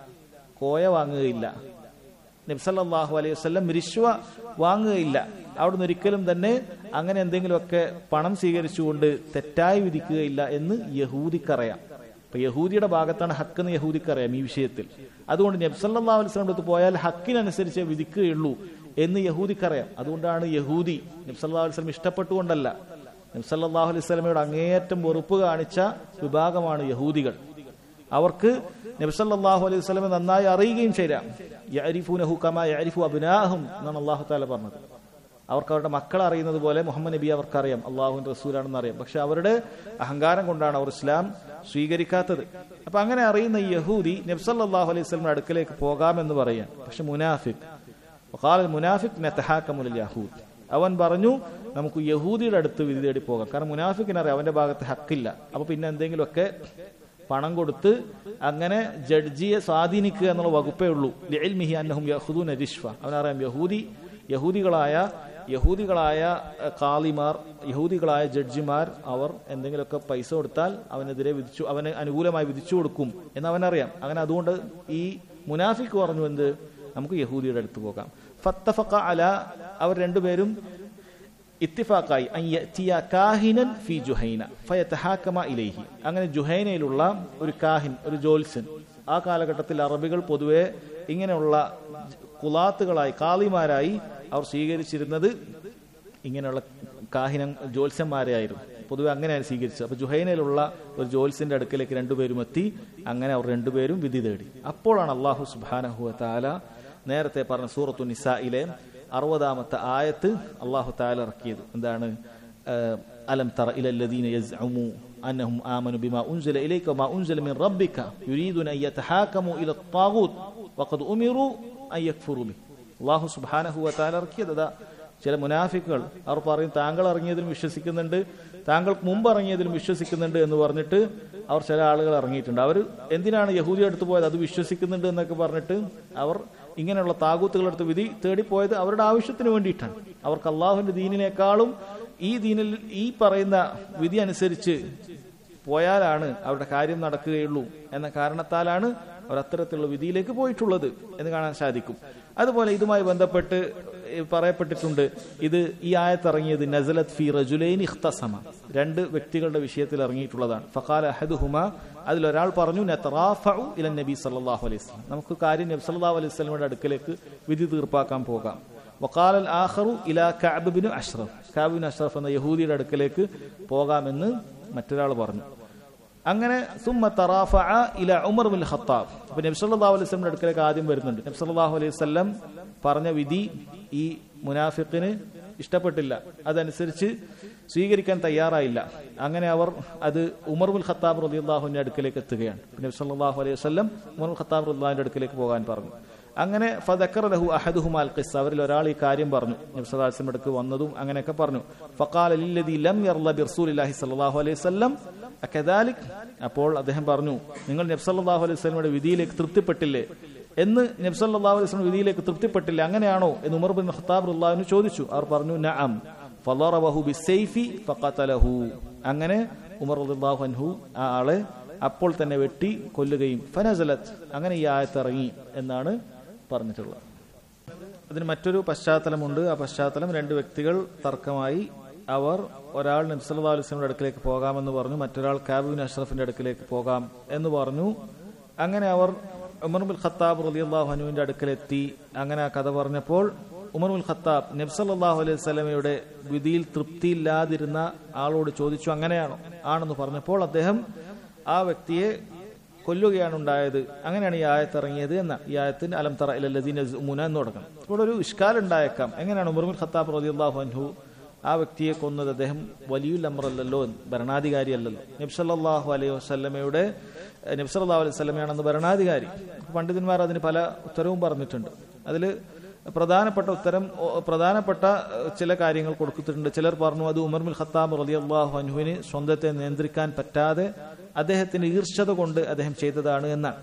കോയ വാങ്ങുകയില്ല നബ്സല്ലാഹു അലൈഹി വസ്ലം റിശ്വ വാങ്ങുകയില്ല അവിടുന്ന് ഒരിക്കലും തന്നെ അങ്ങനെ എന്തെങ്കിലുമൊക്കെ പണം സ്വീകരിച്ചുകൊണ്ട് തെറ്റായി വിധിക്കുകയില്ല എന്ന് യഹൂദിക്കറിയാം അപ്പൊ യഹൂദിയുടെ ഭാഗത്താണ് ഹക്ക് എന്ന് യഹൂദിക്കറിയാം ഈ വിഷയത്തിൽ അതുകൊണ്ട് നബ്സല്ലാ അലൈസ്ലം അടുത്ത് പോയാൽ ഹക്കിനനുസരിച്ച് വിധിക്കുകയുള്ളൂ എന്ന് യഹൂദിക്കറിയാം അതുകൊണ്ടാണ് യഹൂദി നബ്സല്ലാ അലൈസ്ലം ഇഷ്ടപ്പെട്ടുകൊണ്ടല്ല നബ്സല്ലാഹു അലൈഹി സ്വലമയുടെ അങ്ങേയറ്റം വെറുപ്പ് കാണിച്ച വിഭാഗമാണ് യഹൂദികൾ അവർക്ക് നബ്സല്ലാഹു അലൈഹി വസ്ലമെ നന്നായി അറിയുകയും ചെയ്യാം യഅരിഫൂനഹു കമാ യഅരിഫു അബ്നാഹും എന്നാണ് അള്ളാഹു താല പറഞ്ഞത് അവർക്ക് അവരുടെ മക്കളെ അറിയുന്നത് പോലെ മുഹമ്മദ് നബി അവർക്കറിയാം അള്ളാഹുവിന്റെ റസൂലാണെന്ന് അറിയാം പക്ഷെ അവരുടെ അഹങ്കാരം കൊണ്ടാണ് അവർ ഇസ്ലാം സ്വീകരിക്കാത്തത് അപ്പൊ അങ്ങനെ അറിയുന്ന ഈ യഹൂദി നബ്സല്ലാഹു അലൈഹി സ്വലമിന്റെ അടുക്കലേക്ക് പോകാമെന്ന് പറയാം പക്ഷെ മുനാഫിക് വഖാല മുനാഫിക് നതഹാക്കമുൽ യഹൂദ് അവൻ പറഞ്ഞു നമുക്ക് യഹൂദിയുടെ അടുത്ത് വിധി തേടി പോകാം കാരണം മുനാഫിക്കിനറിയാം അവന്റെ ഭാഗത്ത് ഹക്കില്ല അപ്പൊ പിന്നെ എന്തെങ്കിലുമൊക്കെ പണം കൊടുത്ത് അങ്ങനെ ജഡ്ജിയെ സ്വാധീനിക്കുക എന്നുള്ള വകുപ്പേ ഉള്ളൂ ലിഇൽമിഹി അന്നഹും യഹുദൂന റിഷ്വ അവനറിയാം യഹൂദി യഹൂദികളായ യഹൂദികളായ അഹ്, കാളിമാർ യഹൂദികളായ ജഡ്ജിമാർ അവർ എന്തെങ്കിലുമൊക്കെ പൈസ കൊടുത്താൽ അവനെതിരെ വിധിച്ചു അവന് അനുകൂലമായി വിധിച്ചു കൊടുക്കും എന്ന് അവനറിയാം അങ്ങനെ അതുകൊണ്ട് ഈ മുനാഫിക്ക് പറഞ്ഞു എന്ത് നമുക്ക് യഹൂദിയുടെ അടുത്ത് പോകാം ഫത്തഫഖ അല അവർ രണ്ടുപേരും ഇത്തിഫാക്കായി അൻ യഅ്തിയ കാഹിനൻ ഫി ജുഹൈന ഫയതഹാക്കമ ഇലൈഹി അങ്ങനെ ജുഹൈനയിലുള്ള ഒരു കാഹിൻ ഒരു ജോൽസൻ ആ കാലഘട്ടത്തിൽ അറബികൾ പൊതുവെ ഇങ്ങനെയുള്ള കുലാത്തുകളായി കാളിമാരായി അവർ സ്വീകരിച്ചിരുന്നത് ഇങ്ങനെയുള്ള കാഹിനം ജ്യോത്സ്യന്മാരെയായിരുന്നു പൊതുവെ അങ്ങനെയാണ് സ്വീകരിച്ചത് അപ്പൊ ജുഹൈനയിലുള്ള ഒരു ജ്യോത്സ്യന്റെ അടുക്കലേക്ക് രണ്ടുപേരും എത്തി അങ്ങനെ അവർ രണ്ടുപേരും വിധി തേടി അപ്പോഴാണ് അള്ളാഹു സുബാനഹു താല നേരത്തെ പറഞ്ഞ സൂറത്തു നിസായിലെ അറുപതാമത്തെ ആയത്ത് അള്ളാഹു താല ഇറക്കിയത് എന്താണ് آه، ألم تر إلى الذين يزعموا أنهم آمنوا بما أنزل إليك وما أنزل من ربك يريدون أن يتحاكموا إلى الطاغوت وقد أمروا أن يكفروا به الله سبحانه وتعالى ഇറക്കിയത് അതാ ചില മുനാഫിക്കുകൾ അവർ പറയും താങ്കൾ ഇറങ്ങിയതിലും വിശ്വസിക്കുന്നുണ്ട് താങ്കൾക്ക് മുമ്പ് ഇറങ്ങിയതിലും വിശ്വസിക്കുന്നുണ്ട് എന്ന് പറഞ്ഞിട്ട് അവർ ചില ആളുകൾ ഇറങ്ങിയിട്ടുണ്ട് അവർ എന്തിനാണ് യഹൂദി അടുത്ത് പോയത് അത് വിശ്വസിക്കുന്നുണ്ട് എന്നൊക്കെ പറഞ്ഞിട്ട് അവർ ഇങ്ങനെയുള്ള താകൂത്തുകളെടുത്ത് വിധി തേടിപ്പോയത് അവരുടെ ആവശ്യത്തിന് വേണ്ടിയിട്ടാണ് അവർക്ക് അള്ളാഹുവിന്റെ ദീനിനേക്കാളും ഈ ദീനിൽ ഈ പറയുന്ന വിധി അനുസരിച്ച് പോയാലാണ് അവരുടെ കാര്യം നടക്കുകയുള്ളൂ എന്ന കാരണത്താലാണ് അവർ അത്തരത്തിലുള്ള വിധിയിലേക്ക് പോയിട്ടുള്ളത് എന്ന് കാണാൻ സാധിക്കും അതുപോലെ ഇതുമായി ബന്ധപ്പെട്ട് ഈ പറയപ്പെട്ടിട്ടുണ്ട് ഇത് ഈ ആയത്തിറങ്ങിയത് നസലത് ഫി റജുലൈൻ ഇഖ്തസമ രണ്ട് വ്യക്തികളുടെ വിഷയത്തിൽ ഇറങ്ങിയിട്ടുള്ളതാണ് ഫഖാല അഹദുഹുമ അതിലൊരാൾ പറഞ്ഞു നതറാഫഉ ഇല നബി സല്ലല്ലാഹു അലൈഹി വസല്ലം നമുക്ക് കാര്യം നബി സല്ലല്ലാഹു അലൈഹി വസല്ലമയുടെ അടുക്കലേക്ക് വിധി തീർപ്പാക്കാൻ പോകാം വക്കാലൽ ആഖറു ഇല കഅബിബിനു അഷ്റഫ് കഅബിബിൻ അഷ്റഫ് എന്ന യഹൂദിയുടെ അടുക്കലേക്ക് പോകാമെന്ന് മറ്റൊരാൾ പറഞ്ഞു അങ്ങനെ സുമ്മ തറാഫഅ ഇല ഉമർ ബിൻ ഖത്താബ് അപ്പൊ നബി സല്ലല്ലാഹു അലൈഹി വസല്ലമയുടെ അടുക്കലേക്ക് ആദ്യം വരുന്നുണ്ട് നബി സല്ലല്ലാഹു അലൈഹി വസല്ലം പറഞ്ഞ വിധി ഈ മുനാഫിഖിന് ഇഷ്ടപ്പെട്ടില്ല അതനുസരിച്ച് സ്വീകരിക്കാൻ തയ്യാറായില്ല അങ്ങനെ അവർ അത് ഉമർ ബുൽ ഖത്താബ് റളിയല്ലാഹുവിന്റെ അടുക്കലേക്ക് എത്തുകയാണ് നബി സല്ലല്ലാഹു അലൈഹി വസല്ലം ഉമർ ബുൽ ഖത്താബ് റളിയല്ലാഹുവിന്റെ അടുക്കലേക്ക് പോകാൻ പറഞ്ഞു അങ്ങനെ ഫദക്കർ ലഹു അഹദുഹുമ അൽ ഖിസ്സ അവരിൽ ഒരാൾ ഈ കാര്യം പറഞ്ഞു നബി സല്ലല്ലാഹു അലൈഹി വസല്ലം അടുക്ക് വന്നതും അങ്ങനെയൊക്കെ പറഞ്ഞു ഫഖാല ലില്ലദി ലം യർല ബി റസൂലില്ലാഹി സ്വല്ലല്ലാഹു അലൈഹി വസല്ലം അക്കദാലിക് അപ്പോൾ അദ്ദേഹം പറഞ്ഞു നിങ്ങൾ നബി സല്ലല്ലാഹു അലൈഹി വസല്ലമയുടെ വിധിയിലേക്ക് തൃപ്തിപ്പെട്ടില്ലേ എന്ന് നബി സല്ലല്ലാഹു അലൈഹി വസല്ലം വിധിയിലേക്ക് തൃപ്തിപ്പെട്ടില്ല അങ്ങനെയാണോ എന്ന് ഉമർ ബിൻ ഖത്താബ് റളിയല്ലാഹു ചോദിച്ചു അവർ പറഞ്ഞു നഅം ഫളറബഹു ബിസൈഫി ഫഖതലഹു അങ്ങനെ ഉമർ റളിയല്ലാഹു അൻഹു ആ ആളെ അപ്പോൾ തന്നെ വെട്ടി കൊല്ലുകയും ഫനസലത്ത് അങ്ങനെ ഈ ആയത്ത് ഇറങ്ങി എന്നാണ് പറഞ്ഞിട്ടുള്ളത് അതിന് മറ്റൊരു പശ്ചാത്തലമുണ്ട് ആ പശ്ചാത്തലം രണ്ട് വ്യക്തികൾ തർക്കമായി അവർ ഒരാൾ നബ്സല്ലാ അലുസ്ലമിന്റെ അടുക്കിലേക്ക് പോകാമെന്ന് പറഞ്ഞു മറ്റൊരാൾ കാബുബിൻ അഷ്റഫിന്റെ അടുക്കിലേക്ക് പോകാം എന്ന് പറഞ്ഞു അങ്ങനെ അവർ ഉമർ ബുൽ ഖത്താബ് റളിയല്ലാഹു അനുവിന്റെ അടുക്കലെത്തി അങ്ങനെ ആ കഥ പറഞ്ഞപ്പോൾ ഉമർ ബുൽ ഖത്താബ് നബ്സല്ലാഹു അലൈഹി സ്വലമയുടെ വിധിയിൽ തൃപ്തിയില്ലാതിരുന്ന ആളോട് ചോദിച്ചു അങ്ങനെയാണോ ആണെന്ന് പറഞ്ഞപ്പോൾ അദ്ദേഹം ആ വ്യക്തിയെ കൊല്ലുകയാണ് ഉണ്ടായത് അങ്ങനെയാണ് ഈ ആയത്ത് ഇറങ്ങിയത് എന്ന ഈ ആയത്തിന് അലം തറ ഇലല്ലദീന മുന എന്ന് തുടങ്ങണം ഇവിടെ ഒരു ഇഷ്കാൽ ഉണ്ടായേക്കാം എങ്ങനെയാണ് ഉമർമുൽ ഖത്താബ് റളിയല്ലാഹു അൻഹു ആ വ്യക്തിയെ കൊന്നത് അദ്ദേഹം വലിയുൽ അമറല്ലല്ലോ ഭരണാധികാരിയല്ലല്ലോ നബ്സല്ലാഹു അലൈഹി വസ്ലമയുടെ നബ്സല്ലാഹു അലൈഹി വസ്ലമയാണെന്ന് ഭരണാധികാരി പണ്ഡിതന്മാർ അതിന് പല ഉത്തരവും പറഞ്ഞിട്ടുണ്ട് അതിൽ പ്രധാനപ്പെട്ട ഉത്തരം ഓ, പ്രധാനപ്പെട്ട ഏഹ്, ചില കാര്യങ്ങൾ കൊടുത്തിട്ടുണ്ട് ചിലർ പറഞ്ഞു അത് ഉമർമുൽ ഖത്താബ് റളിയല്ലാഹു അൻഹുവിന് സ്വന്തത്തെ നിയന്ത്രിക്കാൻ പറ്റാതെ അദ്ദേഹത്തിന് ഈർഷ്യത കൊണ്ട് അദ്ദേഹം ചെയ്തതാണ് എന്നാണ്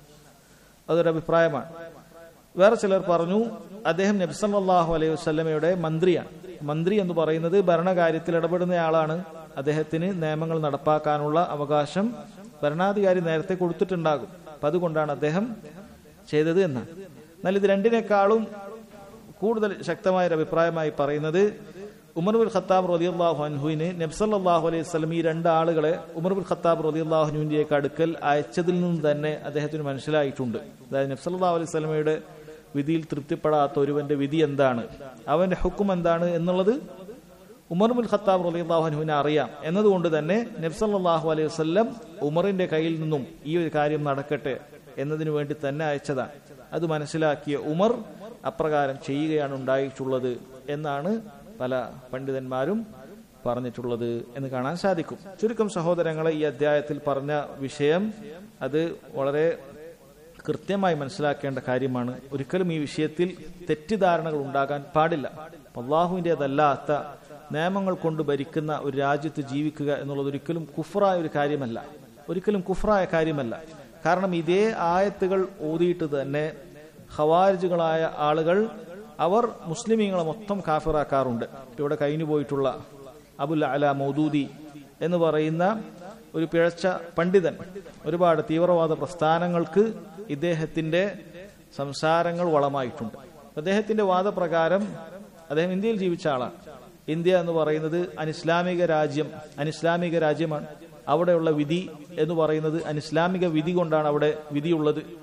അതൊരു അഭിപ്രായമാണ് വേറെ ചിലർ പറഞ്ഞു അദ്ദേഹം നബ്സല്ലാഹു അലൈഹി വസ്ലമയുടെ മന്ത്രിയാണ് മന്ത്രി എന്ന് പറയുന്നത് ഭരണകാര്യത്തിൽ ഇടപെടുന്നയാളാണ് അദ്ദേഹത്തിന് നിയമങ്ങൾ നടപ്പാക്കാനുള്ള അവകാശം ഭരണാധികാരി നേരത്തെ കൊടുത്തിട്ടുണ്ടാകും അപ്പൊ അതുകൊണ്ടാണ് അദ്ദേഹം ചെയ്തത് എന്നാണ് എന്നാൽ ഇത് രണ്ടിനേക്കാളും കൂടുതൽ ശക്തമായ ഒരു അഭിപ്രായമായി പറയുന്നത് ഉമർ ബുൽ ഖത്താബ് റളിയല്ലാഹു അൻഹുവിന് നബ്സല്ലാഹു അലൈഹി വസല്ലം ഈ രണ്ട് ആളുകളെ ഉമർ ബുൽ ഖത്താബ് റളിയല്ലാഹു അൻഹുവിന്റെ അടുക്കൽ അയച്ചതിൽ നിന്നും തന്നെ അദ്ദേഹത്തിന് മനസ്സിലായിട്ടുണ്ട് അതായത് നബ്സല്ലാഹു അലൈഹി വസല്ലമയുടെ വിധിയിൽ തൃപ്തിപ്പെടാത്ത ഒരുവന്റെ വിധി എന്താണ് അവന്റെ ഹുക്കും എന്താണ് എന്നുള്ളത് ഉമർ ബുൽ ഖത്താബ് റളിയല്ലാഹു അൻഹുവിനെ അറിയാം എന്നതുകൊണ്ട് തന്നെ നബ്സല്ലാഹു അലൈഹി വസല്ലം ഉമറിന്റെ കയ്യിൽ നിന്നും ഈ ഒരു കാര്യം നടക്കട്ടെ എന്നതിനു വേണ്ടി തന്നെ അയച്ചതാണ് അത് മനസ്സിലാക്കിയ ഉമർ അപ്രകാരം ചെയ്യുകയാണ് ഉണ്ടായിട്ടുള്ളത് എന്നാണ് പല പണ്ഡിതന്മാരും പറഞ്ഞിട്ടുള്ളത് എന്ന് കാണാൻ സാധിക്കും ചുരുക്കം സഹോദരങ്ങളെ ഈ അധ്യായത്തിൽ പറഞ്ഞ വിഷയം അത് വളരെ കൃത്യമായി മനസ്സിലാക്കേണ്ട കാര്യമാണ് ഒരിക്കലും ഈ വിഷയത്തിൽ തെറ്റിദ്ധാരണകൾ ഉണ്ടാകാൻ പാടില്ല അള്ളാഹുവിൻ്റെതല്ലാത്ത നിയമങ്ങൾ കൊണ്ട് ഭരിക്കുന്ന ഒരു രാജ്യത്ത് ജീവിക്കുക എന്നുള്ളത് ഒരിക്കലും കുഫറായ ഒരു കാര്യമല്ല ഒരിക്കലും കുഫറായ കാര്യമല്ല കാരണം ഇതേ ആയത്തുകൾ ഓതിയിട്ട് തന്നെ ഖവാരിജുകളായ ആളുകൾ അവർ മുസ്ലിമീങ്ങളെ മൊത്തം കാഫിറാക്കാറുണ്ട് ഇവിടെ കഴിഞ്ഞു പോയിട്ടുള്ള അബുൽ അല മൗദൂദി എന്ന് പറയുന്ന ഒരു പിഴച്ച പണ്ഡിതൻ ഒരുപാട് തീവ്രവാദ പ്രസ്ഥാനങ്ങൾക്ക് ഇദ്ദേഹത്തിന്റെ സംസാരങ്ങൾ വളമായിട്ടുണ്ട് അദ്ദേഹത്തിന്റെ വാദപ്രകാരം അദ്ദേഹം ഇന്ത്യയിൽ ജീവിച്ച ആളാണ് ഇന്ത്യ എന്ന് പറയുന്നത് അനിസ്ലാമിക രാജ്യം അനിസ്ലാമിക രാജ്യമാണ് അവിടെയുള്ള വിധി എന്ന് പറയുന്നത് അനിസ്ലാമിക വിധി കൊണ്ടാണ് അവിടെ വിധിയുള്ളത്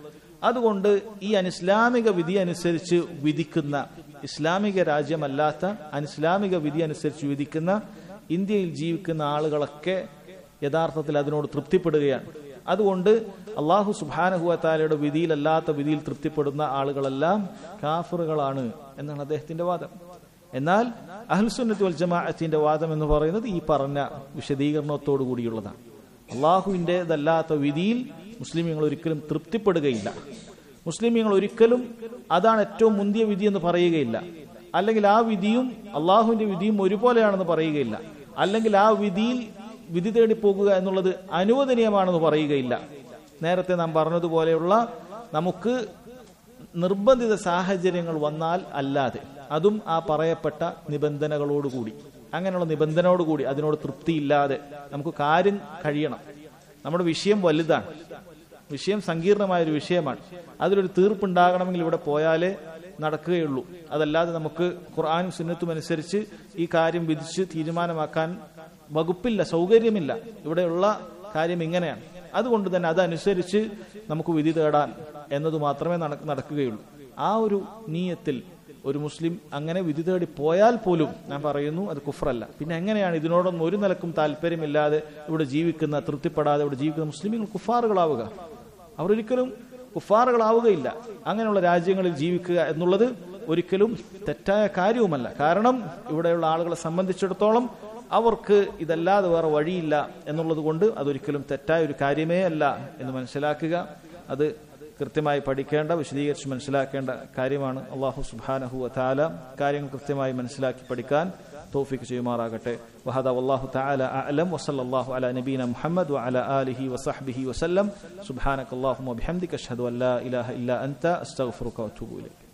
അതുകൊണ്ട് ഈ അനിസ്ലാമിക വിധി അനുസരിച്ച് വിധിക്കുന്ന ഇസ്ലാമിക രാജ്യമല്ലാത്ത അനിസ്ലാമിക വിധി അനുസരിച്ച് വിധിക്കുന്ന ഇന്ത്യയിൽ ജീവിക്കുന്ന ആളുകളൊക്കെ യഥാർത്ഥത്തിൽ അതിനോട് തൃപ്തിപ്പെടുകയാണ് അതുകൊണ്ട് അള്ളാഹു സുബാനഹുവത്താലയുടെ വിധിയിലല്ലാത്ത വിധിയിൽ തൃപ്തിപ്പെടുന്ന ആളുകളെല്ലാം കാഫറുകളാണ് എന്നാണ് അദ്ദേഹത്തിന്റെ വാദം എന്നാൽ അഹ്ലുസുന്നത്ത് വൽ ജമാഅത്തിന്റെ വാദം എന്ന് പറയുന്നത് ഈ പറഞ്ഞ വിശദീകരണത്തോടു കൂടിയുള്ളതാണ് അള്ളാഹുവിൻ്റെതല്ലാത്ത വിധിയിൽ മുസ്ലിമീങ്ങൾ ഒരിക്കലും തൃപ്തിപ്പെടുകയില്ല മുസ്ലിമീങ്ങൾ ഒരിക്കലും അതാണ് ഏറ്റവും മുന്തിയ വിധി എന്ന് പറയുകയില്ല അല്ലെങ്കിൽ ആ വിധിയും അള്ളാഹുവിന്റെ വിധിയും ഒരുപോലെയാണെന്ന് പറയുകയില്ല അല്ലെങ്കിൽ ആ വിധിയിൽ വിധി തേടി പോകുക എന്നുള്ളത് അനുവദനീയമാണെന്ന് പറയുകയില്ല നേരത്തെ നാം പറഞ്ഞതുപോലെയുള്ള നമുക്ക് നിർബന്ധിത സാഹചര്യങ്ങൾ വന്നാൽ അല്ലാതെ അതും ആ പറയപ്പെട്ട നിബന്ധനകളോടുകൂടി അങ്ങനെയുള്ള നിബന്ധനയോടുകൂടി അതിനോട് തൃപ്തിയില്ലാതെ നമുക്ക് കാര്യം കഴിയണം നമ്മുടെ വിഷയം വലുതാണ് വിഷയം സങ്കീർണമായ ഒരു വിഷയമാണ് അതിലൊരു തീർപ്പുണ്ടാകണമെങ്കിൽ ഇവിടെ പോയാലേ നടക്കുകയുള്ളൂ അതല്ലാതെ നമുക്ക് ഖുർആാനും സുന്നത്തും അനുസരിച്ച് ഈ കാര്യം വിധിച്ച് തീരുമാനമാക്കാൻ വകുപ്പില്ല സൗകര്യമില്ല ഇവിടെയുള്ള കാര്യം ഇങ്ങനെയാണ് അതുകൊണ്ട് തന്നെ അതനുസരിച്ച് നമുക്ക് വിധി തേടാൻ എന്നത് മാത്രമേ നട- നടക്കുകയുള്ളൂ ആ ഒരു നീയത്തിൽ ഒരു മുസ്ലിം അങ്ങനെ വിധി തേടി പോയാൽ പോലും ഞാൻ പറയുന്നു അത് കുഫറല്ല പിന്നെ എങ്ങനെയാണ് ഇതിനോടൊന്നും ഒരു നിലക്കും താല്പര്യമില്ലാതെ ഇവിടെ ജീവിക്കുന്ന തൃപ്തിപ്പെടാതെ ഇവിടെ ജീവിക്കുന്ന മുസ്ലിമുകൾ കുഫാറുകളാവുക അവർ ഒരിക്കലും കുഫാറുകളാവുകയില്ല അങ്ങനെയുള്ള രാജ്യങ്ങളിൽ ജീവിക്കുക എന്നുള്ളത് ഒരിക്കലും തെറ്റായ കാര്യവുമല്ല കാരണം ഇവിടെയുള്ള ആളുകളെ സംബന്ധിച്ചിടത്തോളം അവർക്ക് ഇതല്ലാതെ വേറെ വഴിയില്ല എന്നുള്ളത് കൊണ്ട് അതൊരിക്കലും തെറ്റായ ഒരു കാര്യമേ അല്ല എന്ന് മനസ്സിലാക്കുക അത് കൃത്യമായി പഠിക്കേണ്ട വിശദീകരിച്ച് മനസ്സിലാക്കേണ്ട കാര്യമാണ് അള്ളാഹു സുബാനഹു താല കാര്യങ്ങൾ കൃത്യമായി മനസ്സിലാക്കി പഠിക്കാൻ തോഫിക്ക് ചെയ്യുമാറാകട്ടെ വഹദ വല്ലാഹു തആല അഅലം വസല്ലല്ലാഹു അലാ നബീന മുഹമ്മദ് വഅലാ ആലിഹി വസഹ്ബിഹി വസല്ലം സുബ്ഹാനകല്ലാഹുമ്മ വബിഹംദിക അഷ്ഹദു അൻ ലാ ഇലാഹ ഇല്ലാ അൻത അസ്തഗ്ഫിറുക വഅതൂബു ഇലൈക്